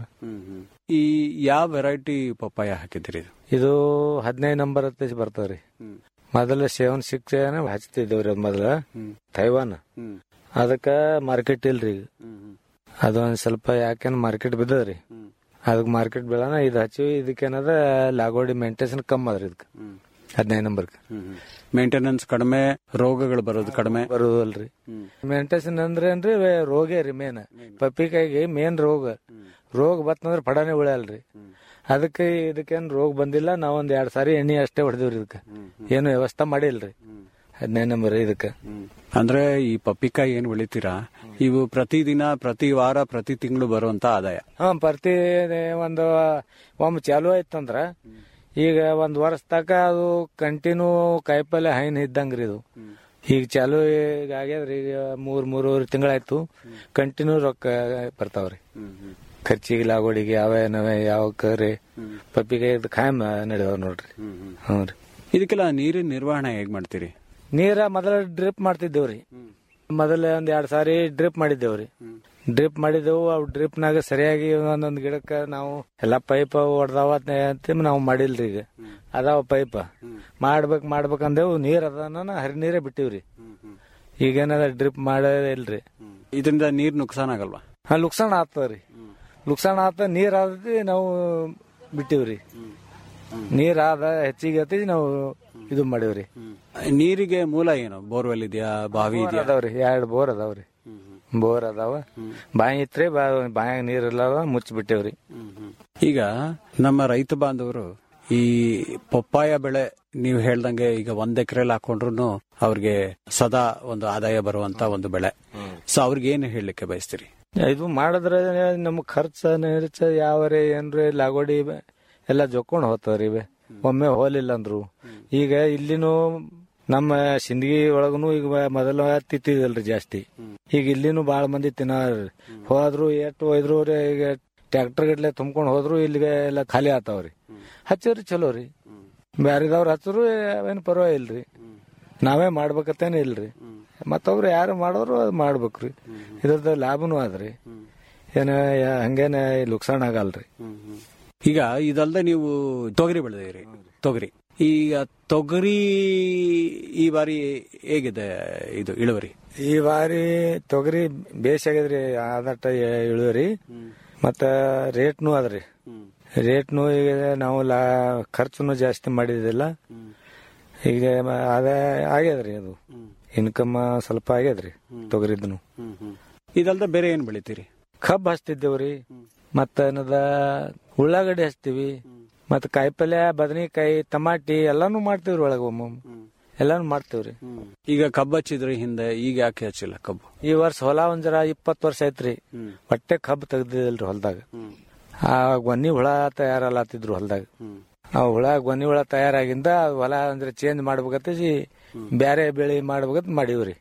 [SPEAKER 18] ಈ ಯಾವ ವೆರೈಟಿ ಪಪ್ಪಾಯ ಹಾಕಿದ್ದೀರಿ ಇದು?
[SPEAKER 19] ಇದು ಹದಿನೈದು ನಂಬರ್ ಹತ್ತಿ ಬರ್ತವ್ರಿ ಮೊದಲ ಸೆವೆನ್ ಸಿಕ್ಸ್ ಹಚ್ತಿದ್ದೇವ್ರಿ ಅದ್ ಮೊದಲ ತೈವಾನ್ ಅದಕ್ಕ ಮಾರ್ಕೆಟ್ ಇಲ್ರಿ ಈಗ ಅದೊಂದ್ ಸ್ವಲ್ಪ ಯಾಕೇನ್ ಮಾರ್ಕೆಟ್ ಬಿದ್ದದ್ರಿ ಅದಕ್ ಮಾರ್ಕೆಟ್ ಬೆಳನ ಇದು ಹಚ್ಚಿವಿ ಇದಕ್ಕೇನದ ಲಾಗೋಡಿ ಮೇಂಟೇಷನ್ ಕಮ್ಮಿ ಅದ್ರಿ ಇದಕ್ಕೆ ಹದಿನೈದು ನಂಬರ್
[SPEAKER 18] ಮೇಂಟೆನೆನ್ಸ್ ಕಡಿಮೆ ರೋಗಗಳು ಬರೋದು ಕಡಿಮೆ
[SPEAKER 19] ಬರುದಲ್ರಿ ಮೇಂಟೇಷನ್ ಅಂದ್ರೆ ಏನ್ರಿ ವೇ- ರೋಗೇ ರೀ ಮೇನ್ ಪಪ್ಪಿಕಾಯಿಗೆ ಮೇನ್ ರೋಗ ರೋಗ ಬತ್ತಂದ್ರ ಪಡಾನೆ ಉಳಿಯಲ್ರಿ ಅದಕ್ಕೆ ಇದಕ್ಕೇನ್ ರೋಗ ಬಂದಿಲ್ಲ ನಾವ್ ಒಂದ್ ಎರಡ್ ಸಾರಿ ಎಣ್ಣೆ ಅಷ್ಟೇ ಹೊಡೆದಿವ್ರಿ ಇದಕ್ಕ ಏನು ವ್ಯವಸ್ಥೆ ಮಾಡಿಲ್ರಿ ಹದಿನೈದು ನಂಬರ್ ಇದಕ್ಕ
[SPEAKER 18] ಅಂದ್ರೆ ಈ ಪಪ್ಪಿಕಾಯಿ ಏನ್ ಬೆಳಿತೀರಾ ಇವು ಪ್ರತಿದಿನ ಪ್ರತಿ ವಾರ ಪ್ರತಿ ತಿಂಗಳು ಬರುವಂತ ಆದಾಯ
[SPEAKER 19] ಹಾ ಪ್ರತಿ ಒಂದು ಒಮ್ಮೆ ಚಾಲು ಆಯ್ತಂದ್ರ ಈಗ ಒಂದ್ ವರ್ಷ ತಕ ಅದು ಕಂಟಿನ್ಯೂ ಕಾಯಿಪಲ್ಲೆ ಹೈನ್ ಇದ್ದಂಗ್ರಿ ಇದು ಈಗ ಚಾಲು ಈಗ ಆಗ್ಯದ್ರಿ ಈಗ ಮೂರ್ ಮೂರುವರೆ ತಿಂಗಳಾಯ್ತು ಕಂಟಿನ್ಯೂ ರೊಕ್ಕ ಬರ್ತಾವ್ರಿ ಖರ್ಚಿಗೆ ಲಾಗೋಡಿಗೆ ಯಾವ ನವೆ ಯಾವ ಕರಿ ಪಪ್ಪಿಗೆ ಖಾಯಂ ನಡೆದವ್ ನೋಡ್ರಿ ಹ್ಞೂ ರೀ
[SPEAKER 18] ಇದಕ್ಕೆಲ್ಲ ನೀರಿನ ನಿರ್ವಹಣೆ ಹೇಗ್ ಮಾಡ್ತೀರಿ
[SPEAKER 19] ನೀರ ಮೊದಲ ಡ್ರಿಪ್ ಮಾಡ್ತಿದ್ದೇವ್ರಿ ಮೊದಲ ಒಂದ್ ಎರಡ್ ಸಾರಿ ಡ್ರಿಪ್ ಮಾಡಿದ್ದೇವ್ರಿ ಡ್ರಿಪ್ ಮಾಡಿದೆವು ಅವು ಡ್ರಿಪ್ ನಾಗ ಸರಿಯಾಗಿ ಒಂದೊಂದ್ ಗಿಡಕ್ಕ ನಾವು ಎಲ್ಲಾ ಪೈಪ್ ಹೊಡ್ದಾವ ಅಂತ ನಾವು ಮಾಡಿಲ್ರಿ ಈಗ ಅದಾವ ಪೈಪ್ ಮಾಡ್ಬೇಕ್ ಮಾಡ್ಬೇಕಂದೇವು ನೀರ್ ಅದನ್ನ ಹರಿ ನೀರೇ ಬಿಟ್ಟಿವ್ರಿ ಈಗೇನದ ಡ್ರಿಪ್ ಮಾಡೋದೇ ಇಲ್ರಿ
[SPEAKER 18] ಇದರಿಂದ ನೀರ್ ನುಕ್ಸಾನ್ ಆಗಲ್ವಾ
[SPEAKER 19] ಹಾ ಲುಕ್ಸಾನ್ ಆಗ್ತದ್ರಿ ಲುಕ್ಸಾನ್ ಆತ ನೀರ್ ಆದತಿ ನಾವು ಬಿಟ್ಟಿವ್ರಿ ನೀರ್ ಆದ ಹೆಚ್ಚಿಗೆ ಆತಿ ನಾವು ಇದು ಮಾಡಿವ್ರಿ
[SPEAKER 18] ನೀರಿಗೆ ಮೂಲ ಏನು ಬೋರ್ವೆಲ್ ಇದೆಯಾ ಬಾವಿ
[SPEAKER 19] ಬೋರ್
[SPEAKER 18] ಇದೆಯಾ
[SPEAKER 19] ಅದಾವ್ರಿ ಎರಡ್ ಬೋರ್ ಅದಾವ್ರಿ ಬೋರ್ ಅದಾವ ಬಾಯಿ ಇತ್ರಿ ಬಾಯಾಗ ನೀರ್ ಇಲ್ಲದ ಮುಚ್ಚಿ ಬಿಟ್ಟೇವ್ರಿ
[SPEAKER 18] ಈಗ ನಮ್ಮ ರೈತ ಬಾಂಧವರು ಈ ಪಪ್ಪಾಯ ಬೆಳೆ ನೀವು ಹೇಳ್ದಂಗೆ ಈಗ ಒಂದ್ ಎಕರೆಲಿ ಹಾಕೊಂಡ್ರು ಅವ್ರಿಗೆ ಸದಾ ಒಂದು ಆದಾಯ ಬರುವಂತ ಒಂದು ಬೆಳೆ ಸೊ ಅವ್ರಿಗೆ ಏನು ಹೇಳಲಿಕ್ಕೆ ಬಯಸ್ತೀರಿ
[SPEAKER 19] ಇದು ಮಾಡಿದ್ರೆ ನಮ್ ಖರ್ಚ ನಿರ್ಚ ಯಾವರೇ ಏನ್ರಿ ಲಾಗೋಡಿ ಎಲ್ಲ ಜೊಕ್ಕೊಂಡ್ ಹೋಗ್ತಾವ್ರಿ ಇವೆ ಒಮ್ಮೆ ಹೋಲಿಲ್ಲ ಅಂದ್ರು ಈಗ ಇಲ್ಲಿನೂ ನಮ್ಮ ಸಿಂದಗಿ ಒಳಗನು ಈಗ ಮೊದಲ ತಿತ್ತಿದಲ್ರಿ ಜಾಸ್ತಿ ಈಗ ಇಲ್ಲಿನೂ ಬಾಳ ಮಂದಿ ತಿನ್ನಾರ್ರಿ ಹೋದ್ರು ಎಟ್ಟು ಒಯ್ದ್ರು ರೀ ಈಗ ಟ್ರ್ಯಾಕ್ಟರ್ ಗಟ್ಲೆ ತುಂಬ್ಕೊಂಡ್ ಹೋದ್ರು ಇಲ್ಲಿಗೆ ಎಲ್ಲ ಖಾಲಿ ಆತಾವ್ರಿ ಹಚ್ಚಿವ್ರಿ ಚಲೋ ರೀ ಬ್ಯಾರೆದವ್ರ ಹಚ್ಚರು ಅವೇನು ಪರವಾಗಿ ಇಲ್ರಿ ನಾವೇ ಮಾಡ್ಬೇಕತ್ತೇನು ಇಲ್ರಿ ಮತ್ತೊಬ್ರು ಯಾರು ಮಾಡೋರು ಅದು ಮಾಡ್ಬೇಕ್ರಿ ಇದ್ರದ್ದು ಲಾಭನೂ ಅದ್ರಿ ಏನ ಯಾ- ಹಂಗೇನ ಲುಕ್ಸಾನ್ ಆಗಲ್ರಿ
[SPEAKER 18] ಈಗ ಇದಲ್ದೆ ನೀವು ತೊಗರಿ ಬೆಳೆದಿರಿ ತೊಗರಿ ಈಗ ತೊಗರಿ ಈ ಬಾರಿ ಹೇಗಿದೆ ಇದು ಇಳುವರಿ
[SPEAKER 19] ಈ ಬಾರಿ ತೊಗರಿ ಬೇಸಾಗಿದ್ರಿ ಆದಟ್ಟ ಇಳುವರಿ ಮತ್ತ ರೇಟ್ನು ಅದ್ರಿ ರೇಟ್ನು ಈಗ ನಾವು ಲಾ ಖರ್ಚುನು ಜಾಸ್ತಿ ಮಾಡಿದಿಲ್ಲ ಈಗ ಮ- ಅದ ಆಗ್ಯದ್ರಿ ಅದು ಇನ್ಕಮ್ ಸ್ವಲ್ಪ ಆಗ್ಯದ್ರಿ ತೊಗರಿದ್ನು
[SPEAKER 18] ಇದಲ್ದೆ ಬೇರೆ ಏನ್ ಬೆಳಿತೀರಿ
[SPEAKER 19] ಕಬ್ಬ್ ಹಚ್ತಿದ್ದೇವ್ರಿ ಮತ್ತ ಏನದ ಉಳ್ಳಾಗಡ್ಡಿ ಹಚ್ತೀವಿ ಮತ್ತ ಕಾಯಿಪಲ್ಯ ಬದನೆಕಾಯಿ ಟಮಾಟಿ ಎಲ್ಲಾನು ಮಾಡ್ತೀವ್ರಿ ಒಳಗ ಒಮ್ಮೊಮ್ಮೆ ಎಲ್ಲಾನು ಮಾಡ್ತೀವ್ರಿ
[SPEAKER 18] ಈಗ ಕಬ್ಬು ಹಚ್ಚಿದ್ರಿ ಹಿಂದೆ ಈಗ ಯಾಕೆ ಹಚ್ಚಿಲ್ಲ ಕಬ್ಬು
[SPEAKER 19] ಈ ವರ್ಷ ಹೊಲ ಒಂದ್ ಜರ ಇಪ್ಪತ್ತು ವರ್ಷ ಐತ್ರಿ ಹೊಟ್ಟೆ ಕಬ್ಬು ತೆಗ್ದಿಲ್ರಿ ಹೊಲದಾಗ ಆ ಗೊನ್ನಿ ಹುಳ ತಯಾರಲ್ಲತ್ತಿದ್ರು ಹೊಲದಾಗ ಆ ಹುಳ ಗೊನ್ನಿ ಹುಳ ತಯಾರಾಗಿಂದ ಆ ಹೊಲ ಅಂದ್ರೆ ಚೇಂಜ್ ಮಾಡ್ಬೇಕಂತ ಬ್ಯಾರೆ ಬೆಳಿ ಮಾಡ್ಬೇಕಂತ ಮಾಡೀವ್ರಿ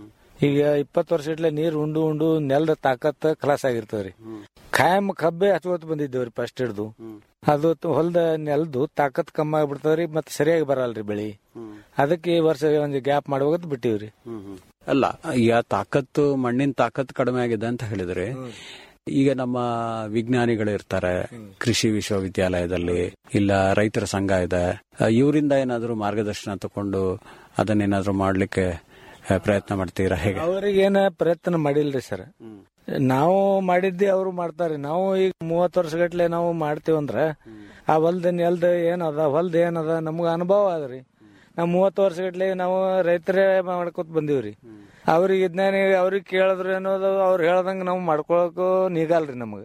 [SPEAKER 19] ಈಗ ಇಪ್ಪತ್ತು ವರ್ಷ ಇಟ್ಲೆ ನೀರ್ ಉಂಡು ಉಂಡು ನೆಲದ ತಾಕತ್ ಖಲಾಸ್ ಆಗಿರ್ತವ್ರಿ ಖಾಯಂ ಕಬ್ಬೆ ಹಚ್ಕೋತ ಬಂದಿದ್ದೇವ್ರಿ ಫಸ್ಟ್ ಹಿಡ್ದು ಅದು ತ- ಹೊಲದ ನೆಲದು ತಾಕತ್ ಕಮ್ಮಿ ಆಗ್ಬಿಡ್ತಾವ್ರಿ ಮತ್ತೆ ಸರಿಯಾಗಿ ಬರಲ್ರಿ ಬೆಳಿ ಅದಕ್ಕೆ ಈ ವರ್ಷ ಒಂದು ಗ್ಯಾಪ್ ಮಾಡ್ಬೇಕಂತ ಬಿಟ್ಟಿವ್ರಿ
[SPEAKER 18] ಅಲ್ಲ ಈಗ ತಾಕತ್ತು ಮಣ್ಣಿನ ತಾಕತ್ತು ಕಡಿಮೆ ಆಗಿದೆ ಅಂತ ಹೇಳಿದ್ರೆ ಈಗ ನಮ್ಮ ವಿಜ್ಞಾನಿಗಳು ಇರ್ತಾರೆ ಕೃಷಿ ವಿಶ್ವವಿದ್ಯಾಲಯದಲ್ಲಿ ಇಲ್ಲ ರೈತರ ಸಂಘ ಇದೆ ಆ, ಇವರಿಂದ ಏನಾದರೂ ಮಾರ್ಗದರ್ಶನ ತಕೊಂಡು ಅದನ್ನೇನಾದ್ರೂ ಮಾಡ್ಲಿಕ್ಕೆ ಆ, ಪ್ರಯತ್ನ ಮಾಡ್ತೀರಾ ಹೇಗೆ
[SPEAKER 19] ಅವ್ರಿಗೇನ ಪ್ರಯತ್ನ ಮಾಡಿಲ್ರಿ ಸರ್ ನಾವು ಮಾಡಿದ್ದೆ ಅವರು ಮಾಡ್ತಾರೆ ನಾವು ಈಗ ಮೂವತ್ತು ವರ್ಷಗಟ್ಲೆ ನಾವು ಮಾಡ್ತೀವಂದ್ರ ಆ ಹೊಲ್ದ ನೆಲ್ದ ಏನದ ಹೊಲ್ದ ಏನದ ನಮ್ಗ ಅನುಭವ ಅದ್ರಿ ನಾವು ಮೂವತ್ತು ವರ್ಷಗಟ್ಲೆ ನಾವು ರೈತರೇ ಮಾಡ್ಕೊತ ಬಂದೀವ್ರಿ ಅವ್ರಿಗೆ ವಿಜ್ಞಾನಿ ಅವ್ರಿಗೆ ಕೇಳಿದ್ರು ಅನ್ನೋದು ಅವ್ರು ಹೇಳ್ದಂಗ ನಾವು ಮಾಡ್ಕೊಳಕು ನೀಗಲ್ರಿ ನಮಗ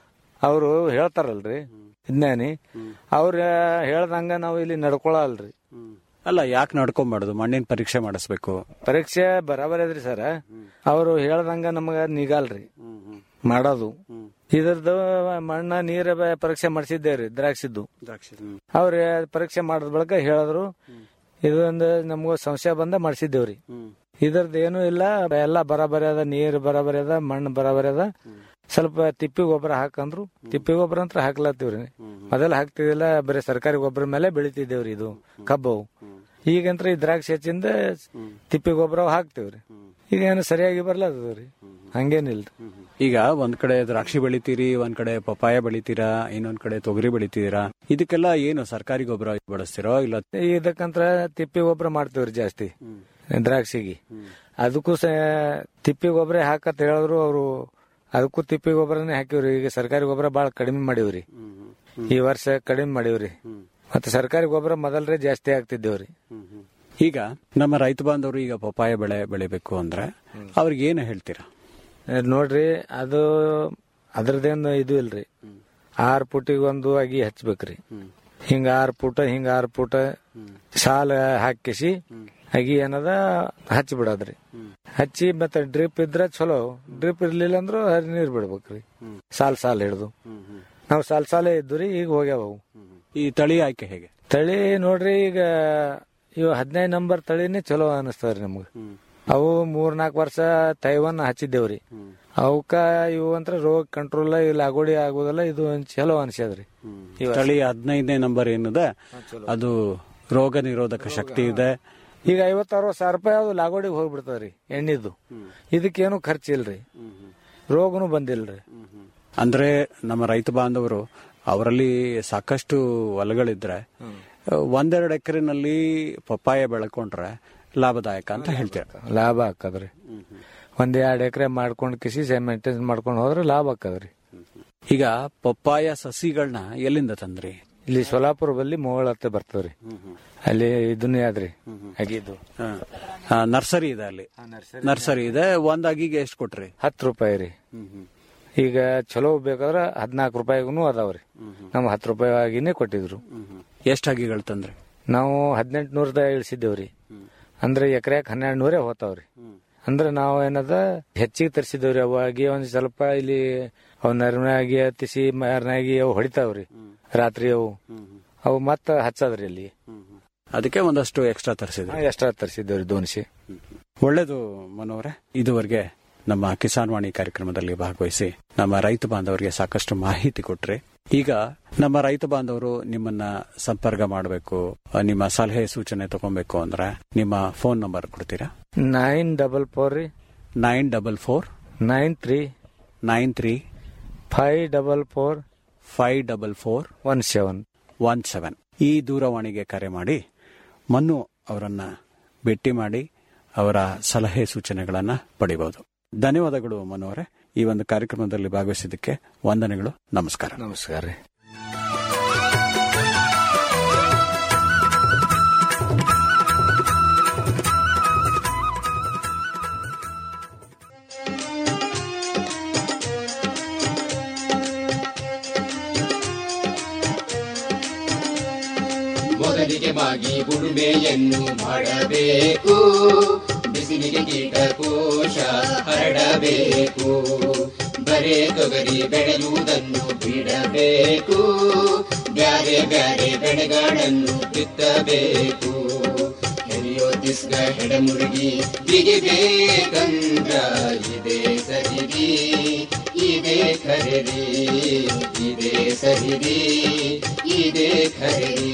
[SPEAKER 19] ಅವರು ಹೇಳ್ತಾರಲ್ರಿ ವಿಜ್ಞಾನಿ ಅವ್ರ ಹೇಳ್ದಂಗ ನಾವು ಇಲ್ಲಿ ನಡ್ಕೊಳಲ್ರಿ
[SPEAKER 18] ಅಲ್ಲ ಯಾಕೆ ನಡ್ಕೊಂಬಾರ್ದು ಮಣ್ಣಿನ ಪರೀಕ್ಷೆ ಮಾಡಿಸ್ಬೇಕು
[SPEAKER 19] ಪರೀಕ್ಷೆ ಬರಾಬರ್ ಅದ್ರಿ ಸರ್ ಅವರು ಹೇಳ್ದಂಗ ನಮಗ ನಿಗಲ್ರಿ ಮಾಡೋದು ಇದ್ರದ್ದು ಮಣ್ಣ ನೀರ ಬ- ಪರೀಕ್ಷೆ ಮಾಡಿಸಿದ್ದೇವ್ರಿ ದ್ರಾಕ್ಷಿದ್ದು ಅವ್ರ ಪರೀಕ್ಷೆ ಮಾಡಿದ ಬಳಿಕ ಹೇಳಿದ್ರು ಇದೊಂದು ನಮಗ ಸಂಶಯ ಬಂದ ಮಾಡಿಸಿದ್ದೇವ್ರಿ ಇದ್ರದ್ದು ಏನೂ ಇಲ್ಲ ಎಲ್ಲ ಬರಾಬರಿ ಅದ ನೀರ್ ಬರಾಬರಿ ಅದ ಮಣ್ಣು ಬರಾಬರಿ ಅದ ಸ್ವಲ್ಪ ತಿಪ್ಪಿ ಗೊಬ್ಬರ ಹಾಕಂದ್ರು ತಿಪ್ಪಿ ಗೊಬ್ಬರ ಅಂತ ಹಾಕ್ಲತ್ತೀವ್ರಿ ಮೊದಲ ಹಾಕ್ತಿದಿಲ್ಲ ಬರೀ ಸರ್ಕಾರಿ ಗೊಬ್ಬರ ಮೇಲೆ ಬೆಳಿತಿದ್ದೇವ್ರಿ ಇದು ಕಬ್ಬು ಈಗಂತ್ರ ಈ ದ್ರಾಕ್ಷಿ ಹೆಚ್ಚಿಂದ ತಿಪ್ಪಿ ಗೊಬ್ಬರ ಹಾಕ್ತಿವ್ರಿ ಈಗ ಏನು ಸರಿಯಾಗಿ ಬರ್ಲತ್ತದ್ರಿ ಹಂಗೇನಿಲ್ರಿ
[SPEAKER 18] ಈಗ ಒಂದ್ ಕಡೆ ದ್ರಾಕ್ಷಿ ಬೆಳಿತೀರಿ ಒಂದ್ ಕಡೆ ಪಪಾಯ ಬೆಳಿತೀರಾ ಇನ್ನೊಂದ್ ಕಡೆ ತೊಗರಿ ಬೆಳಿತೀರಾ ಇದಕ್ಕೆಲ್ಲ ಏನು ಸರ್ಕಾರಿ ಗೊಬ್ಬರ ಬಳಸ್ತಿರೋ ಇಲ್ಲ
[SPEAKER 19] ಇದಕ್ಕಂತ್ರ ತಿಪ್ಪಿ ಗೊಬ್ಬರ ಮಾಡ್ತೀವ್ರಿ ಜಾಸ್ತಿ ದ್ರಾಕ್ಷಿಗೆ ಅದಕ್ಕೂ ಸ ತಿಪ್ಪಿ ಗೊಬ್ಬರ ಹಾಕತ್ ಹೇಳಿದ್ರು ಅವರು ಅದಕ್ಕೂ ತಿಪ್ಪಿ ಗೊಬ್ಬರನೇ ಹಾಕಿವ್ರಿ ಈಗ ಸರ್ಕಾರಿ ಗೊಬ್ಬರ ಬಾಳ ಕಡಿಮೆ ಮಾಡಿವ್ರಿ ಈ ವರ್ಷ ಕಡಿಮೆ ಮಾಡಿವ್ರಿ ಮತ್ತೆ ಸರ್ಕಾರಿ ಗೊಬ್ಬರ ಮೊದಲ್ರೇ ಜಾಸ್ತಿ ಆಗ್ತಿದ್ದೇವ್ರಿ
[SPEAKER 18] ಈಗ ನಮ್ಮ ರೈತ ಬಾಂಧವರು ಈಗ ಪಪಾಯ ಬೆಳೆ ಬೆಳಿಬೇಕು ಅಂದ್ರೆ ಅವ್ರಿಗೆ ಏನು ಹೇಳ್ತೀರಾ
[SPEAKER 19] ಅಹ್ ನೋಡ್ರಿ ಅದು ಅದ್ರದ್ದೇನು ಇದು ಇಲ್ರಿ ಆರ್ ಫುಟಿಗೆ ಒಂದು ಅಗಿ ಹಚ್ಬೇಕ್ರಿ ಹಿಂಗ ಆರ್ ಫುಟ ಹಿಂಗ ಆರ್ ಫುಟ ಸಾಲ ಹಾಕಿಸಿ ಅಗಿ ಏನದ ಹಚ್ಚಿ ಬಿಡೋದ್ರಿ ಹಚ್ಚಿ ಮತ್ತೆ ಡ್ರಿಪ್ ಇದ್ರ ಚಲೋ ಡ್ರಿಪ್ ಇರ್ಲಿಲ್ಲ ಅಂದ್ರೂ ಹರಿ ನೀರ್ ಬಿಡ್ಬೇಕ್ರಿ ಸಾಲ್ ಸಾಲ್ ಹಿಡ್ದು ನಾವು ಸಾಲ್ ಸಾಲೇ ಇದ್ದುರಿ ಈಗ ಹೋಗ್ಯಾವ ಅವು.
[SPEAKER 18] ಈ ತಳಿ ಆಯ್ಕೆ ಹೇಗೆ
[SPEAKER 19] ತಳಿ ನೋಡ್ರಿ ಈಗ ಇವು ಹದಿನೈದು ನಂಬರ್ ತಳಿನೇ ಚಲೋ ಅನಿಸ್ತಾವ್ರಿ ನಮ್ಗೆ ಅವು ಮೂರ್ ನಾಲ್ಕು ವರ್ಷ ತೈವನ್ ಹಚ್ಚಿದ್ದೇವ್ರಿ ಅವಕ್ಕ ಇವು ಅಂತ ರೋಗ ಕಂಟ್ರೋಲ್ ಇಲ್ಲ ಆಗೋಡಿ ಆಗೋದಲ್ಲ ಇದು ಒಂದ್ ಚಲೋ ಅನ್ಸ್ಯದ್ರಿ ಈ ವರ್ಷ.
[SPEAKER 18] ತಳಿ ಹದಿನೈದನೇ ನಂಬರ್ ಏನಿದೆ ಅದು ರೋಗ ನಿರೋಧಕ ಶಕ್ತಿ ಇದೆ
[SPEAKER 19] ಈಗ ಐವತ್ತು ಅರವತ್ತು ಸಾವಿರ ರೂಪಾಯಿ ಅದು ಲಾಗೋಡಿಗೆ ಹೋಗ್ಬಿಡ್ತಾವ್ರಿ ಎಣ್ಣಿದ್ದು ಇದಕ್ಕೇನು ಖರ್ಚು ಇಲ್ರಿ ರೋಗನು ಬಂದಿಲ್ರಿ
[SPEAKER 18] ಅಂದ್ರೆ ನಮ್ಮ ರೈತ ಬಾಂಧವರು ಅವರಲ್ಲಿ ಸಾಕಷ್ಟು ಹೊಲಗಳಿದ್ರೆ ಒಂದೆರಡು ಎಕರೆನಲ್ಲಿ ಪಪ್ಪಾಯ ಬೆಳ್ಕೊಂಡ್ರೆ ಲಾಭದಾಯಕ ಅಂತ ಹೇಳ್ತಾರೆ
[SPEAKER 19] ಲಾಭ ಆಕದ್ರಿ ಒಂದ್ ಎರಡ್ ಎಕರೆ ಮಾಡ್ಕೊಂಡ್ ಕಿಸಿ ಮೇಂಟೆನ್ಸ್ ಮಾಡ್ಕೊಂಡ್ ಹೋದ್ರೆ ಲಾಭ ಆಕದ್ರಿ
[SPEAKER 18] ಈಗ ಪಪ್ಪಾಯ ಸಸಿಗಳನ್ನ ಎಲ್ಲಿಂದ ತಂದ್ರಿ
[SPEAKER 19] ಇಲ್ಲಿ ಸೋಲಾಪುರ ಬಲ್ಲಿ ಮೊಗಳ ಹತ್ತ ಬರ್ತವ್ರಿ ಅಲ್ಲಿ ಇದನ್ನೇ ಆದ್ರಿ ಅಗಿದು
[SPEAKER 18] ನರ್ಸರಿ ಇದೆ ಅಲ್ಲಿ ನರ್ಸರಿ ಇದೆ ಒಂದ್ ಅಗಿಗೆ ಎಷ್ಟು ಕೊಟ್ರಿ
[SPEAKER 19] ಹತ್ತು ರೂಪಾಯಿ ರೀ ಈಗ ಚಲೋ ಬೇಕಾದ್ರ ಹದಿನಾಲ್ಕು ರೂಪಾಯಿಗೂ ಅದಾವ್ರಿ ನಮ್ ಹತ್ತು ರೂಪಾಯಿ ಆಗಿನೇ ಕೊಟ್ಟಿದ್ರು
[SPEAKER 18] ಎಷ್ಟು ಅಗಿಗಳು ತಂದ್ರಿ
[SPEAKER 19] ನಾವು ಹದಿನೆಂಟು ನೂರದ ಇಳಿಸಿದ್ದೇವ್ರಿ ಅಂದ್ರೆ ಎಕರೆಕ್ ಹನ್ನೆರಡು ನೂರೇ ಹೋತಾವ್ರಿ ಅಂದ್ರೆ ನಾವು ಏನದ ಹೆಚ್ಚಿಗೆ ತರಿಸಿದೇವ್ರಿ ಅವಾಗಿ ಒಂದ್ ಸ್ವಲ್ಪ ಇಲ್ಲಿ ಅವ್ ನರ್ನಾಗಿ ಹತ್ತಿಸಿ ಮರ್ನಾಗಿ ಅವು ಹೊಡಿತಾವ್ರಿ ರಾತ್ರಿ ಅವು ಅವು ಮತ್ತ ಹಚ್ಚದ್ರಿ ಅಲ್ಲಿ
[SPEAKER 18] ಅದಕ್ಕೆ ಒಂದಷ್ಟು ಎಕ್ಸ್ಟ್ರಾ ತರಿಸಿದ್ರಿ
[SPEAKER 19] ಎಷ್ಟ್ರಾ ತರಿಸಿದ್ದೇವ್ರಿ ದೋನ್ಸಿ
[SPEAKER 18] ಒಳ್ಳೇದು ಮನೋರೆ ಇದುವರೆಗೆ ನಮ್ಮ ಕಿಸಾನ್ ವಾಣಿ ಕಾರ್ಯಕ್ರಮದಲ್ಲಿ ಭಾಗವಹಿಸಿ ನಮ್ಮ ರೈತ ಬಾಂಧವರಿಗೆ ಸಾಕಷ್ಟು ಮಾಹಿತಿ ಕೊಟ್ರಿ ಈಗ ನಮ್ಮ ರೈತ ಬಾಂಧವರು ನಿಮ್ಮನ್ನ ಸಂಪರ್ಕ ಮಾಡಬೇಕು ನಿಮ್ಮ ಸಲಹೆ ಸೂಚನೆ ತಗೊಬೇಕು ಅಂದ್ರೆ ನಿಮ್ಮ ಫೋನ್ ನಂಬರ್ ಕೊಡ್ತೀರಾ
[SPEAKER 19] ನೈನ್ ಡಬಲ್ ಫೋರ್ ರೀ
[SPEAKER 18] nine double four
[SPEAKER 19] nine three
[SPEAKER 18] nine three
[SPEAKER 19] five double four
[SPEAKER 18] five double four
[SPEAKER 19] one seven
[SPEAKER 18] one seven ಈ ದೂರವಾಣಿಗೆ ಕರೆ ಮಾಡಿ ಮನ್ನು ಅವರನ್ನ ಭೇಟಿ ಮಾಡಿ ಅವರ ಸಲಹೆ ಸೂಚನೆಗಳನ್ನ ಪಡಿಬಹುದು ಧನ್ಯವಾದಗಳು ಮನು ಅವರೇ ಈ ಒಂದು ಕಾರ್ಯಕ್ರಮದಲ್ಲಿ ಭಾಗವಹಿಸಿದ್ದಕ್ಕೆ ವಂದನೆಗಳು ನಮಸ್ಕಾರ
[SPEAKER 19] ನಮಸ್ಕಾರ ರೀ
[SPEAKER 3] ಮೊದಲಿಗೆ ಮಾಗಿ ಉಳುಮೆಯನ್ನು ಮಾಡಬೇಕು ಬಿಸಿಲಿಗೆ ಕೀಟಕೋಶ ಹರಡಬೇಕು ಬರೇ ತೊಗರಿ ಬೆಳೆಯುವುದನ್ನು ಬಿಡಬೇಕು ಬ್ಯಾರೆ ಬ್ಯಾರೆ ಬೆಳೆಗಳನ್ನು ಬಿತ್ತಬೇಕು ಹೆರಿಯೋತಿಸ್ಗ ಹೆಡಮುರುಗಿ ಬಿಗಿಬೇಕಂದ್ರ ಇದೇ ಸರಿರಿ ಇದೇ ಖರೀರಿ ಇದೇ ಸರಿರಿ ಇದೇ ಖರೀರಿ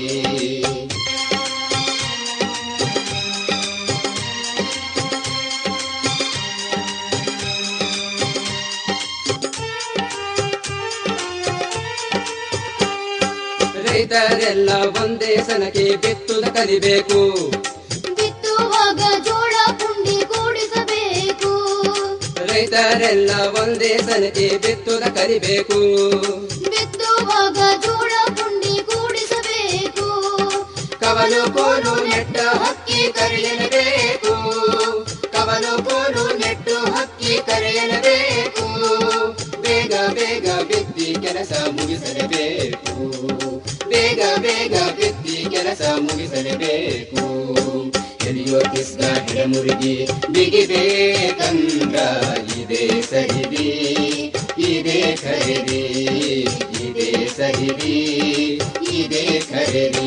[SPEAKER 3] ರೈತರೆಲ್ಲ ಒಂದೇ ಸನಕ್ಕೆ ಬಿತ್ತುದ ಕಲಿಬೇಕು
[SPEAKER 16] ಬಿತ್ತುವಾಗ ಜೋಳ ಪುಂಡಿ ಕೂಡಿಸಬೇಕು
[SPEAKER 3] ರೈತರೆಲ್ಲ ಒಂದೇ ಸನಕ್ಕೆ ಬಿತ್ತುದ ಕಲಿಬೇಕು
[SPEAKER 16] ಬಿತ್ತುವಾಗ ಜೋಳ ಪುಂಡಿ ಕೂಡಿಸಬೇಕು
[SPEAKER 3] ಕವಲು ಕೋಲು ನೆಟ್ಟ ಹಕ್ಕಿ ಕರೆಯಲೇಬೇಕು ಕವಲು ಕೋಲು ನೆಟ್ಟು ಹಕ್ಕಿ ಕರೆಯಲೇಬೇಕು ಬೇಗ ಬೇಗ ಬಿತ್ತಿ ಕೆಲಸ ಮುಗಿಸಲೇಬೇಕು ಬೇಗ ಬೇಗ ಬಿತ್ತಿ ಕೆಲಸ ಮುಗಿಸಲೇಬೇಕು ಎಲಿಯೋ ಕಿಸ್ಗ ಹಿಡಮುರುಗಿ ಬಿಗಿಬೇಕಂದ್ರ ಇದೇ ಸರಿದಿ ಇದೇ ಖರೀದಿ ಇದೇ ಸರಿದಿ ಇದೇ ಖರೀದಿ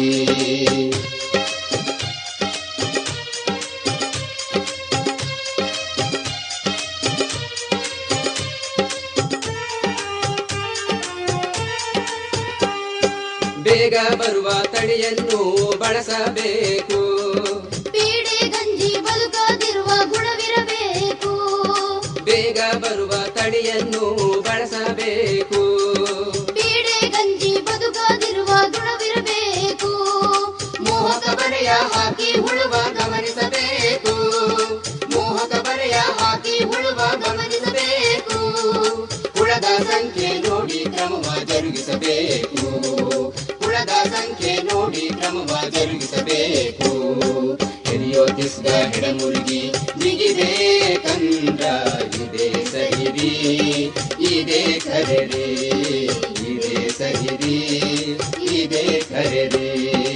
[SPEAKER 3] ಬೇಗ ಬರುವ ತಳಿಯನ್ನು ಬಳಸಬೇಕು
[SPEAKER 16] ಪೀಡೆ ಗಂಜಿ ಬದುಕದಿರುವ ಗುಣವಿರಬೇಕು
[SPEAKER 3] ಬೇಗ ಬರುವ ತಳಿಯನ್ನು ಬಳಸಬೇಕು
[SPEAKER 16] ಪೀಡೆ ಗಂಜಿ ಬದುಕದಿರುವ ಗುಣವಿರಬೇಕು
[SPEAKER 3] ಮೋಹಕ ಬರೆಯ ಹಾಕಿ ಉಳುವ ಗಮನಿಸಬೇಕು ಮೋಹಕ ಬರೆಯ ಹಾಕಿ ಉಳುವ ಗಮನಿಸಬೇಕು ಹುಳದ ಸಂಖ್ಯೆ ನೋಡಿ ಕ್ರಮವ ಜರುಗಿಸಬೇಕು ಹುಳದ ಸಂಖ್ಯೆ ನೋಡಿ ಕ್ರಮವ ಜರುಗಿಸಬೇಕು ಹಿರಿಯೋ ತಿಸ್ಗ ಹೆಡಮುರುಗಿ ಬಿಗಿಬೇಕಂದ್ರ ಇದೇ ಸಹಿರಿ ಇದೇ ಖರೀರಿ ಇದೇ ಸಹಿರಿ ಇದೇ ಖರೀರಿ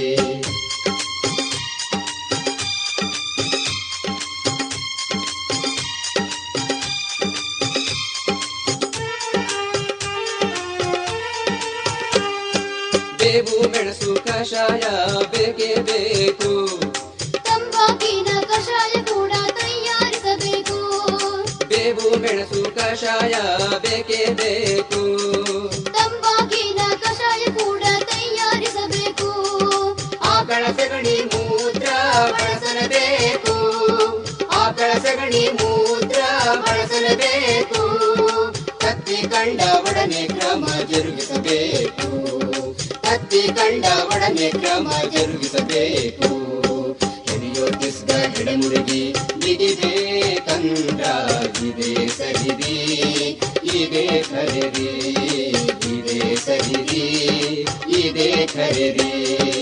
[SPEAKER 3] ಬೇವು ಮೆಣಸು ಕಷಾಯ ಬೇಕೇ ಬೇಕು
[SPEAKER 16] ತಂಬಾಕಿನ ಕಷಾಯ ಕೂಡ ತಯಾರಿಸಬೇಕು
[SPEAKER 3] ಬೇವು ಮೆಣಸು ಕಷಾಯ ಬೇಕೇ ಬೇಕು
[SPEAKER 16] ತಂಬಾಕಿನ ಕಷಾಯ ಕೂಡ ತಯಾರಿಸಬೇಕು
[SPEAKER 3] ಆಕಳ ಸಗಣಿ ಮೂತ್ರ ಬಳಸಲೇಬೇಕು ಆಕಳ ಸಗಣಿ ಮೂತ್ರ ಬಳಸಲೇಬೇಕು ಕತ್ತಿ ಕಂಡ ಒಡನೆ ಕ್ರಮ ಜರುಗಿಸಬೇಕು ಕತ್ತಿ ಕಂಡ ಒಡನೆ ಕ್ರಮ ಜರುಗಿಸಬೇಕು ಹಿರಿಯೋ ತಿಸ್ಗ ಹಿಡಮುರುಗಿ ಬಿಗಿಬೇಕಂದ್ರ ಇದೇ ಸರಿದಿ ಇದೇ ಖರೀದಿ ಇದೇ ಸರಿದಿ ಇದೇ ಖರೀದಿ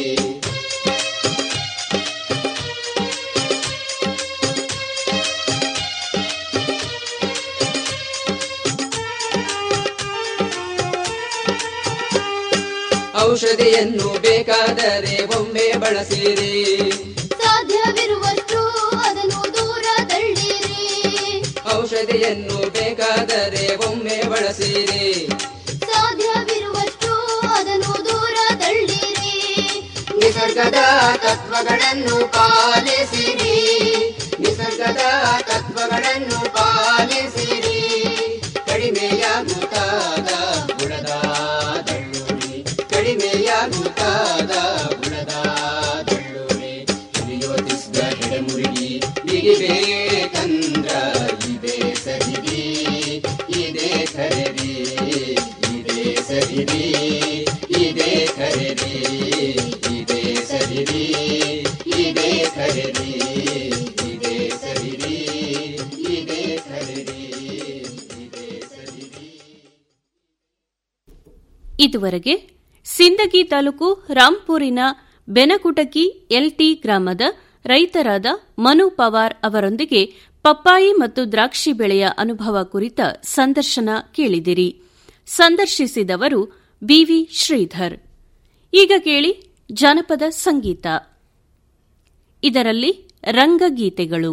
[SPEAKER 3] ಔಷಧಿಯನ್ನು ಬೇಕಾದರೆ ಒಮ್ಮೆ ಬಳಸಿರಿ
[SPEAKER 16] ಸಾಧ್ಯವಿರುವಷ್ಟು ಅದನ್ನು ದೂರ ತಳ್ಳಿರಿ
[SPEAKER 3] ಔಷಧಿಯನ್ನು ಬೇಕಾದರೆ ಒಮ್ಮೆ ಬಳಸಿರಿ
[SPEAKER 16] ಸಾಧ್ಯವಿರುವಷ್ಟು ಅದನ್ನು ದೂರ ತಳ್ಳಿರಿ
[SPEAKER 3] ನಿಸರ್ಗದ ತತ್ವಗಳನ್ನು ಪಾಲಿಸಿರಿ ನಿಸರ್ಗದ ತತ್ವಗಳನ್ನು ಪಾಲಿಸಿರಿ ಕಡಿಮೆಯಾಗುತ್ತಾದ ಬುಡದ ದಳ್ಳುರಿ
[SPEAKER 17] ಸೀಮೆಯಾಗುತ್ತಾದ ಬುಡದ ದಳ್ಳುರಿ ಹಿರಿಯೋತಿಸಿದ ಹೆಡೆಮುರುಗಿ ಬಿಗಿಬೇಕಂದ್ರ ಇದೇ ಸರಿರಿ ಇದೇ ಖರೀರಿ ಇದೇ ಸರಿರಿ ಇದೇ ಖರೀರಿ ಇದೇ ಸರಿರಿ ಇದೇ ಖರೀರಿ ಇದೇ ಸರಿರಿ ಇದೇ ಖರೀರಿ ಇದೇ ಸರಿರಿ
[SPEAKER 8] ಇದುವರೆಗೆ ಸಿಂದಗಿ ತಾಲೂಕು ರಾಂಪುರಿನ ಬೆನಕುಟಕಿ ಎಲ್ಟಿ ಗ್ರಾಮದ ರೈತರಾದ ಮನು ಪವಾರ್ ಅವರೊಂದಿಗೆ ಪಪ್ಪಾಯಿ ಮತ್ತು ದ್ರಾಕ್ಷಿ ಬೆಳೆಯ ಅನುಭವ ಕುರಿತ ಸಂದರ್ಶನ ಕೇಳಿದಿರಿ ಸಂದರ್ಶಿಸಿದವರು ಬಿವಿ ಶ್ರೀಧರ್ ಈಗ ಕೇಳಿ ಜಾನಪದ ಸಂಗೀತ ಇದರಲ್ಲಿ ರಂಗಗೀತೆಗಳು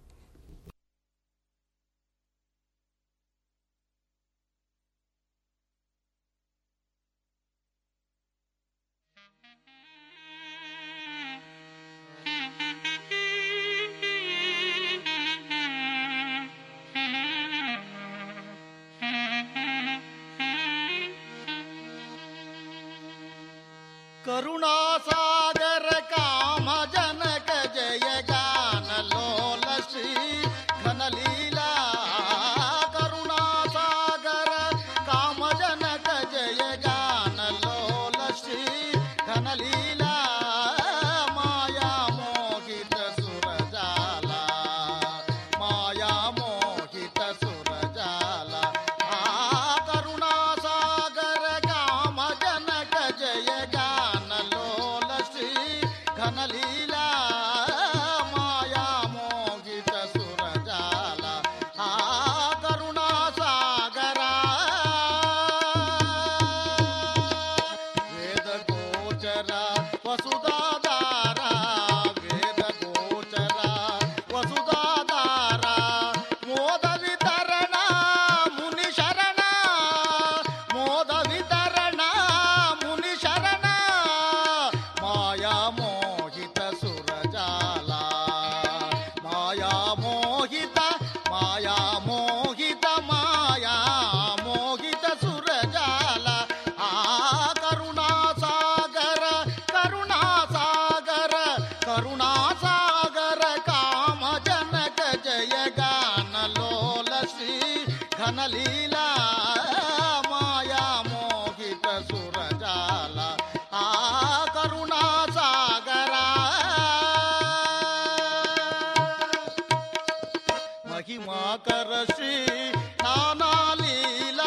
[SPEAKER 20] ಕರುಣಾಸಾಗರ ಕಾಮ ಜನಕ ಜಯ ಗಾನ ಲೋಲ ಶ್ರೀ ಘನಲೀಲಾ ಕರುಣಾಸಾಗರ ಕಾಮ ಜನಕ ಜಯ ಗಾನ ಲೋಲ ಶ್ರೀ ಘನಲೀಲಾ ಮಾಯಾ ಮೋಹಿತ ಸುರಜಾಲ ಮಾಯಾ ಮೋಹಿತ ಸುರಜಾಲ ಆ ಕರುಣಾಸಾಗರ ಕಾಮ ಜನಕ ಜಯ ಗಾನ ಲೋಲ ಶ್ರೀ ಘನಲೀಲಾ ಮಾಯಾ ಮೋಹಿತ ಸುರಜಾಲ ಆ ಕರುಣಾಸಾಗರ ವೇದ ಗೋಚರ ವಸುದಾದಾರ ವೇದ ಗೋಚರ ವಸುದಾದಾರ ಮೋದ ವಿತರಣ ಮುನಿ ಶರಣ ಮೋದ ವಿತರಣ ಮುನಿ ಶರಣ ಮಾಯಾ ಮೋಹಿತ ಸುರಜಾಲ ಮಾಯಾ ಮೋಹಿತ ಮಾಯಾ ಮೋಹಿತ ಮಾಯಾ ಮೋಹಿತ ಸುರಜಾಲ ಆ ಕರುಣಾಸಾಗರ ಕರುಣಾಸಾಗರ ಕರುಣಾಸಾಗರ ಕಾಮ ಜನಕ ಜಯ ಗಾನ ಲೋಲ ಶ್ರೀ ಘನಲೀಲಾ ಮಾಯಾ ಮೋಹಿತ ಸುರಜಾಲ ಆ ಕರುಣಾಸಾಗರ ಮಹಿಮಾಕರ ಶ್ರೀ ನಾನಾ ಲೀಲಾ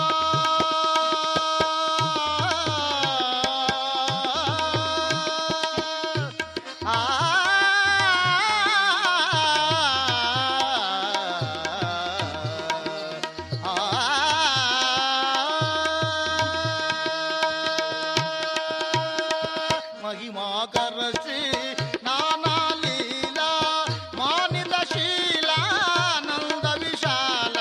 [SPEAKER 20] ಆ ಮಹಿಮಾಕರ ಶ್ರೀ ನಾನಾ ಲೀಲಾ ಮಾನಿತ ಶೀಲಾ ನಂದ ವಿಶಾಲ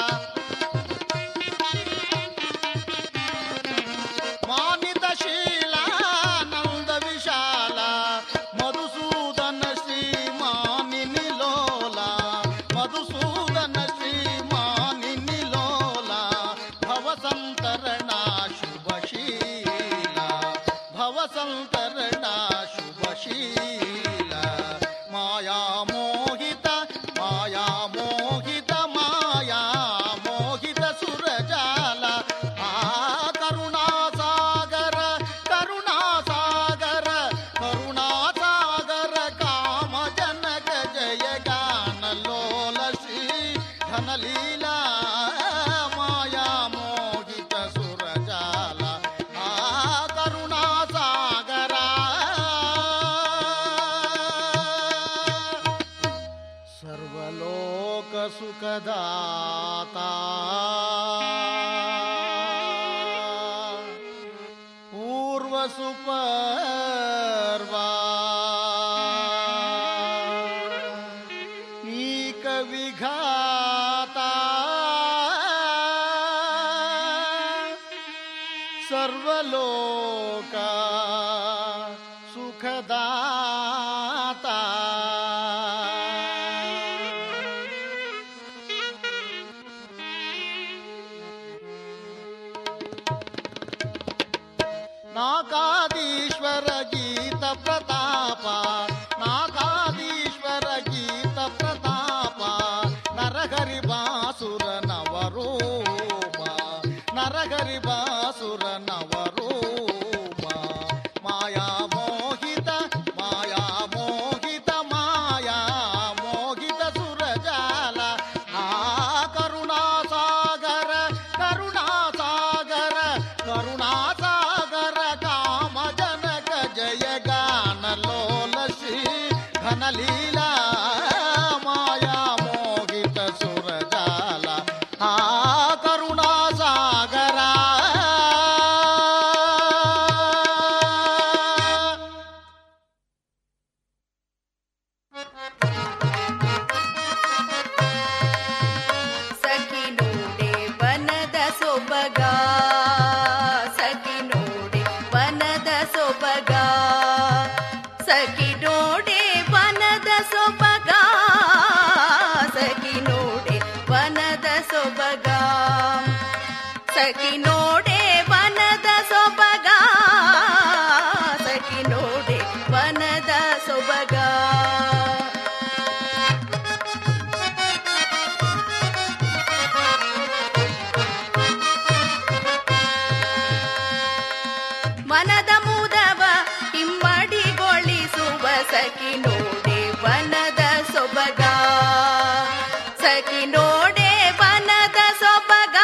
[SPEAKER 20] ಮಾನಿತ ಶೀಲಾ ನಂದ ವಿಶಾಲ ಮಧುಸೂದನ ಶ್ರೀ ಮಾನಿನಿ ಲೋಲ ಮಧುಸೂದನ ಶ್ರೀ ಮಾನಿನಿ ಲೋಲ ಭವಸಂತರಣ ಶುಭಶೀಲ ಭವಸಂತರಣ ಶುಭಶೀಲ ಮಾಯಾ ಮೋಹಿತ ಮಾಯಾ ಮೋಹಿತ ಮಾಯಾ ಮೋಹಿತ ಸುರಜಾಲ ಆ ಕರುಣಾಸಾಗರ ಕರುಣಾಸಾಗರ ಕರುಣಾಸಾಗರ ಕಾಮ ಜನಕ ಜಯ ಗಾನ ಲೋಲ ಶ್ರೀ ಘನಲೀಲಾ ಮಾಯಾ ಮೋಹಿತ ಸುರಜಾಲ ಆ ಕರುಣಾಸಾಗರ ಸರ್ವಲೋಕ ಸುಖದಾತ ಪೂರ್ವ ಸುಪರ್ವಾ ನೀಕ ವಿಘಾತ ಸರ್ವಲೋಕ ಸುಖದಾತ ನಾಕ ತಾಪ ನಾಗಾದೀಶ್ವರ ಗೀತ ಪ್ರತಾಪ ನರಹರಿ ಬಾಸುರ ನವರೂಪ ನರಹರಿ ಬಾಸುರ ನವರೂಪ ಮಾಯಾ ಮೋಹಿತ ಮಾಯಾ ಮೋಹಿತ ಮಾಯಾ ಮೋಹಿತ ಸುರಜಾಲ ಆ ಕರುಣಾಸಾಗರ ಕರುಣಾಸಾಗರ ಕರುಣಾಸಾಗರ ಕಾಮ ಜನಕ ಜಯ ಗಾನ ಲೋಲ ಶ್ರೀ ಘನಲೀಲಾ ಮಾಯಾ ಮೋಹಿತ ಸುರಜಾಲ ಆ ಕರುಣಾಸಾಗರ
[SPEAKER 21] ಸಖಿ ನೋಡೆ ವನದ ಸೊಬಗ ಸಖಿ ನೋಡೆ ವನದ ಸೊಬಗ ಸಖಿ ನೋಡೆ ವನದ ಸೊಬಗ ಸಖಿ ನೋಡೆ ವನದ ಸೊಬಗ ಸಖಿ ನೋಡೆ ವನದ ಸೊಬಗ ಸಖಿ ನೋಡೆ ವನದ ಸೊಬಗ ಮನದ ಮುದವ ಹಿಮ್ಮಡಿಗೊಳಿಸುವ ಸಖಿ ನೋಡೆ ವನದ ಸೊಬಗ ಸಖಿ ನೋಡೆ ವನದ ಸೊಬಗ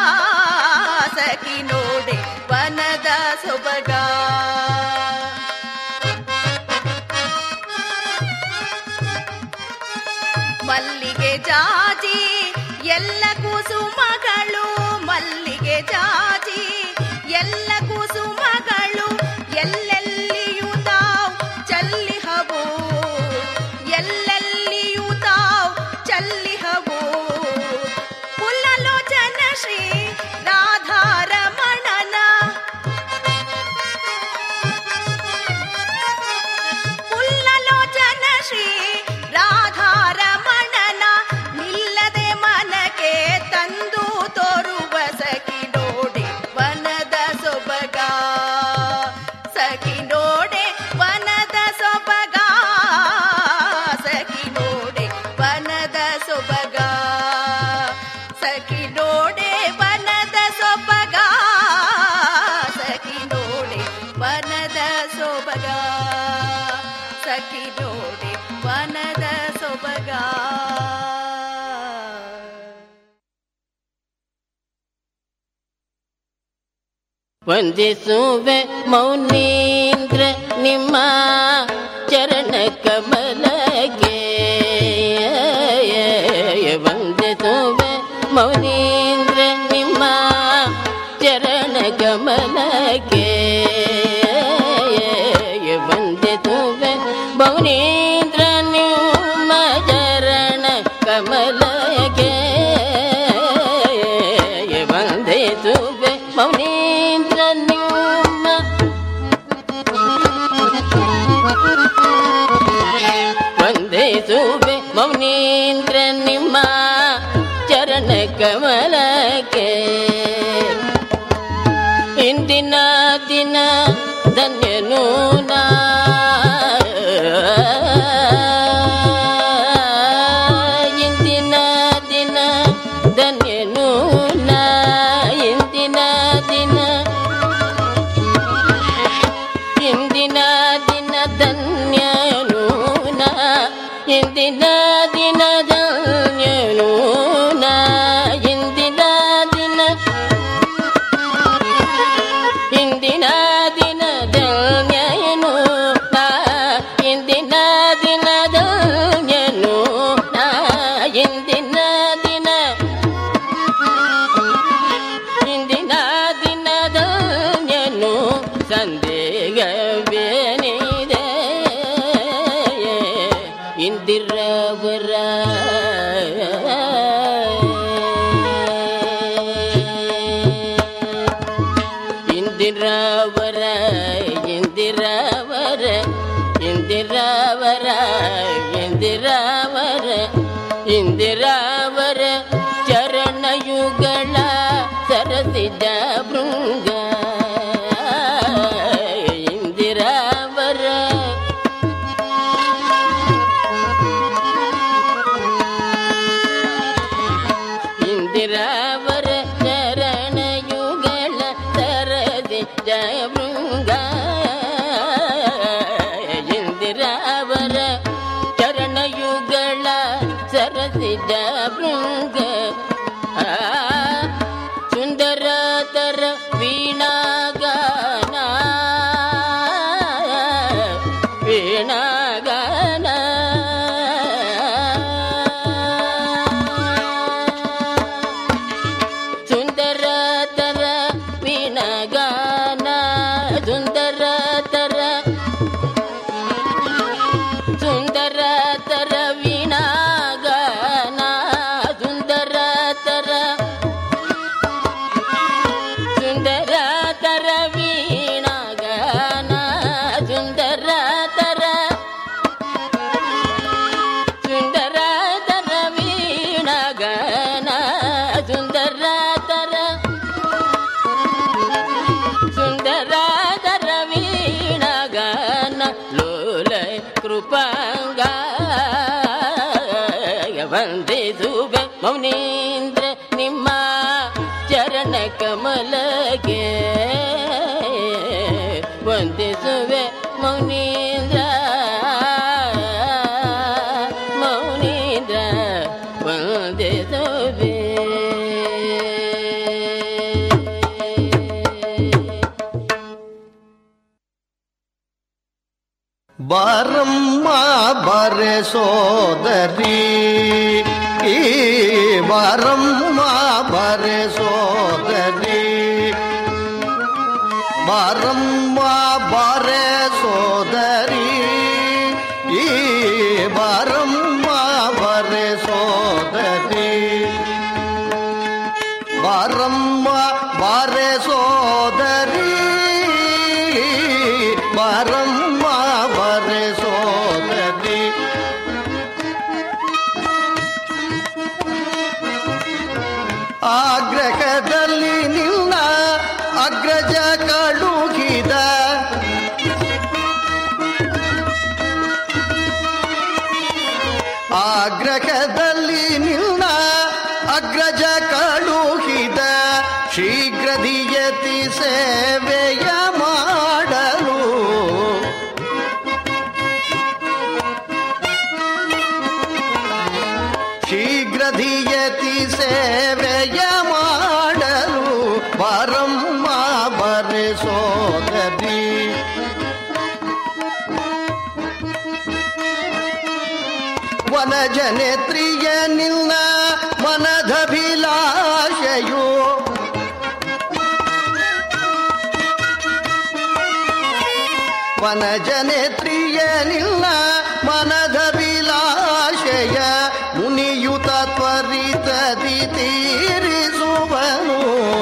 [SPEAKER 21] ಸಖಿ ನೋಡೆ ವನದ ಸೊಬಗ ಮಲ್ಲಿಗೆ ಜಾಜಿ ಎಲ್ಲ ಕುಸುಮಗಳು ಮಲ್ಲಿಗೆ ಜಾಜಿ ಎಲ್ಲ ಕುಸುಮಗಳು ಎಲ್ಲೆಲ್ಲಿಯೂ ತಾವ್ ಚಲ್ಲಿಹವು ಎಲ್ಲೆಲ್ಲಿಯೂ ತಾವ್ ಚಲ್ಲಿಹವು ಪುಲ್ಲಲೋಚನ ಶ್ರೀ ರಾಧಾರಮಣನ ಪುಲ್ಲಲೋಚನ ಶ್ರೀ ರಾಧಾರಮಣನ ನಿಲ್ಲದೆ ಮನಕ್ಕೆ ತಂದು ತೋರುವ ಸಖಿ ನೋಡೆ ವನದ ಸೊಬಗ ಸಖಿ ನೋಡೆ ವನದ ಸೊಬಗ ಸಖಿ ನೋಡೆ ವನದ ಸೊಬಗ ಸಖಿ ನೋಡೆ ವನದ ಸೊಬಗ ಸಖಿ ನೋಡೆ ವನದ ಸೊಬಗ ಸಖಿ ನೋಡೆ ವನದ ಸೊಬಗ
[SPEAKER 22] ವಂದಿಸುವೆ ಮೌನೀಂದ್ರ ನಿಮ್ಮ ಚರಣ ಕಮಲಗೆ ವಂದಿಸುವೆ ಮೌನೀಂದ್ರ ನಿಮ್ಮ ಚರಣ ಕಮಲಗೆ ವಂದಿಸುವೆ ಮೌನೀಂದ್ರ ನಿಮ್ಮ ಚರಣ ಕಮಲಗೆ ವಂದಿಸುವೆ ಮೌನೀಂದ್ರ ನಿಮ್ಮ ವಂದಿಸುವೆ ಮೌನೀಂದ್ರ ನಿಮ್ಮ ಚರಣ ಕಮಲಕ್ಕೆ ಇಂದಿನ ದಿನ ಧನ್ಯನು ನಾ ಇಂದಿನ ದಿನ ಧನ್ಯನು ನಾ ಇಂದಿನ ದಿನ ಇಂದಿನ ದಿನ ಧನ್ಯನು ನಾ ಇಂದಿನ ದಿನ ಧನ್ಯನು ನಾ ಇಂದಿನ ದಿನ ಇಂದಿನ ದಿನ ಧನ್ಯನು ನಾ ಇಂದಿನ ದಿನ ಧನ್ಯನು ನಾ ಇಂದಿನ ದಿನ ಇಂದಿನ ದಿನ ಧನ್ಯನು ಸಂದೇಹವೇನಿದೆ ಇಂದಿರವರ ಇಂದಿರಾವರ ಇಂದಿರಾವರ ಇಂದಿರಾವರ ಇಂದಿರಾವರ ಇಂದಿರಾವರ ಚರಣಯುಗಳ ಸರಸಿದ ಭೃಂಗ ಇಂದಿರಾವರ ಕೃಪಾಂಗ ವಂದಿಸುವೆ ಮೌನೀಂದ್ರ ನಿಮ್ಮ ಚರಣ ಕಮಲಗೆ ವಂದಿಸುವೆ ಮೌನೀಂದ್ರ ಮೌನೀಂದ್ರ ವಂದಿಸುವೆ
[SPEAKER 5] ಬಾರಮ್ಮ ಬರೆ ಸೋದರಿ ಈ ಬಾರಮ್ಮ ಬರೆ ಸೋದರಿ ಬಾರಮ್ಮ ಬರೆ ಸೋದರಿ ಈ ಬಾರಮ್ಮ ಬರೆ ಸೋದರಿ ಬಾರಮ್ಮ ಬಾರೆ ಸೋದರಿ ಬಾರಮ್ಮ ಬಾರೆ ಸೋದರಿ ಆಗ್ರಹದಲ್ಲಿ ನಿನ್ನ ಅಗ್ರಜ ಕಳುಹಿದ ಆಗ್ರಹದಲ್ಲಿ ನಿನ್ನ ಅಗ್ರಜ ಕಳುಹಿದ ಶೀಘ್ರದಿಯತಿ ಸೇವೆಯ ಮಾಡಲು ಶೀಘ್ರದಿಯತಿ ಸೇವೆಯ ಮಾಡಲು ಬಾರಮ್ಮ ಬರೆ ಸೋದರಿ ವನಜನೇತ್ರಿಯ ನಿನ್ನ ಮನದಭಿಲಾಷೆಯು ವನಜನೇತ್ರಿಯ ನಿನ್ನ ಮನದಭಿಲಾಷೆಯ ಮುನಿಯುತ ತ್ವರಿತದಿ ತೀರಿಸುವನು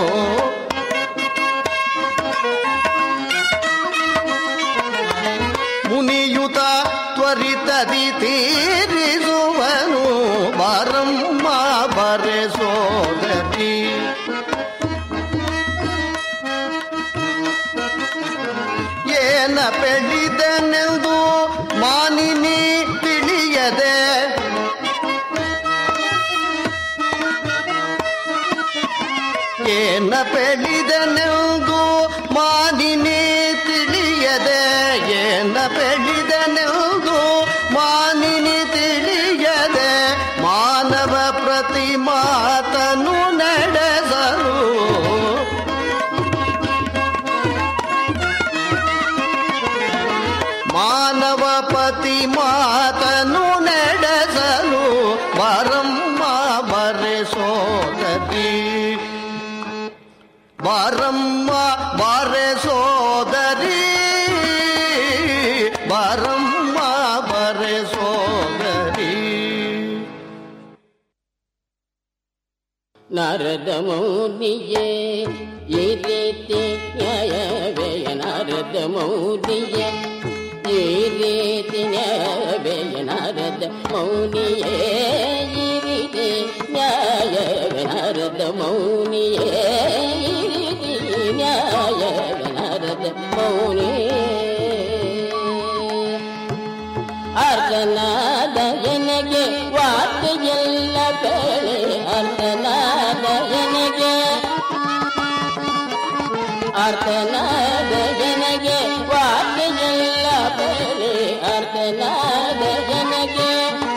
[SPEAKER 5] ಮುನಿಯುತ ತ್ವರಿತದಿ ತೀರಿಸುವನು ಬಾರಮ್ಮ ಬರೆ ಸೋದರಿ ಏನ ಬೆಳಿದನೆಂದು ಮಾನಿನಿ ತಿಳಿಯದೆ ಏನ ಬೆಳಿದನೆಂದು ಮಾನಿನಿ ತಿಳಿಯದೆ ಏನ ಬೆಳಿದನೆಂದು ಮಾನಿನಿ ತಿಳಿಯದೆ ಮಾನವ ಪ್ರತಿಮಾತನು ನಡೆಸಲು ಮಾನವ ಪತಿ ಮಾತನು ನಡೆಸಲು ಬಾರಮ್ಮ ಬರೆ ಸೋದರಿ ಬಾರಮ್ಮ ಬಾರೆ ಸೋದರಿ ಬಾರಮ್ಮ ಬರೆ ಸೋದರಿ
[SPEAKER 22] ನಾರದ ಮೌನಿಯೇ ಈ ರೀತಿ ನ್ಯಾಯವೇಯ ನಾರದ ಮೌನಿಯೇ ಈ ರೀತಿ ನ್ಯಾಯವೇಯ ನಾರದ ಮೌನಿಯೇ ಈ ರೀತಿ ನ್ಯಾಯವೇ ನಾರದ ಮೌನಿಯೇ ಈ ರೀತಿ ನ್ಯಾಯವೇ ನಾರದ ಮೌನಿಯೇ ಅರ್ಧನಾದ ನನಗೆ ವಾರ್ತೆಯೆಲ್ಲ ಬೇಳೆ ಅರ್ಧನಾದ ನನಗೆ ಅರ್ಧನಾದ ನನಗೆ ವಾರ್ತೆಯೆಲ್ಲ ಬೇಳೆ ಅರ್ಧನಾದ ನನಗೆ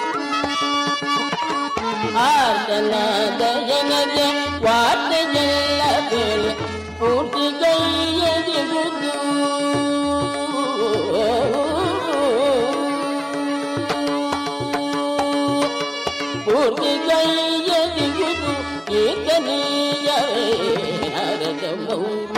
[SPEAKER 22] ಅರ್ಧನಾದ ನನಗೆ ವಾರ್ತೆಯೆಲ್ಲ ಬೇಳೆ ಪೂರ್ತಿ ಕೈಯದಿರುವುದು ಪೂರ್ತಿ ಕೈಯದಿರುವುದು ಏಕನೀಯವೇ ನಾರದ ಮೌನ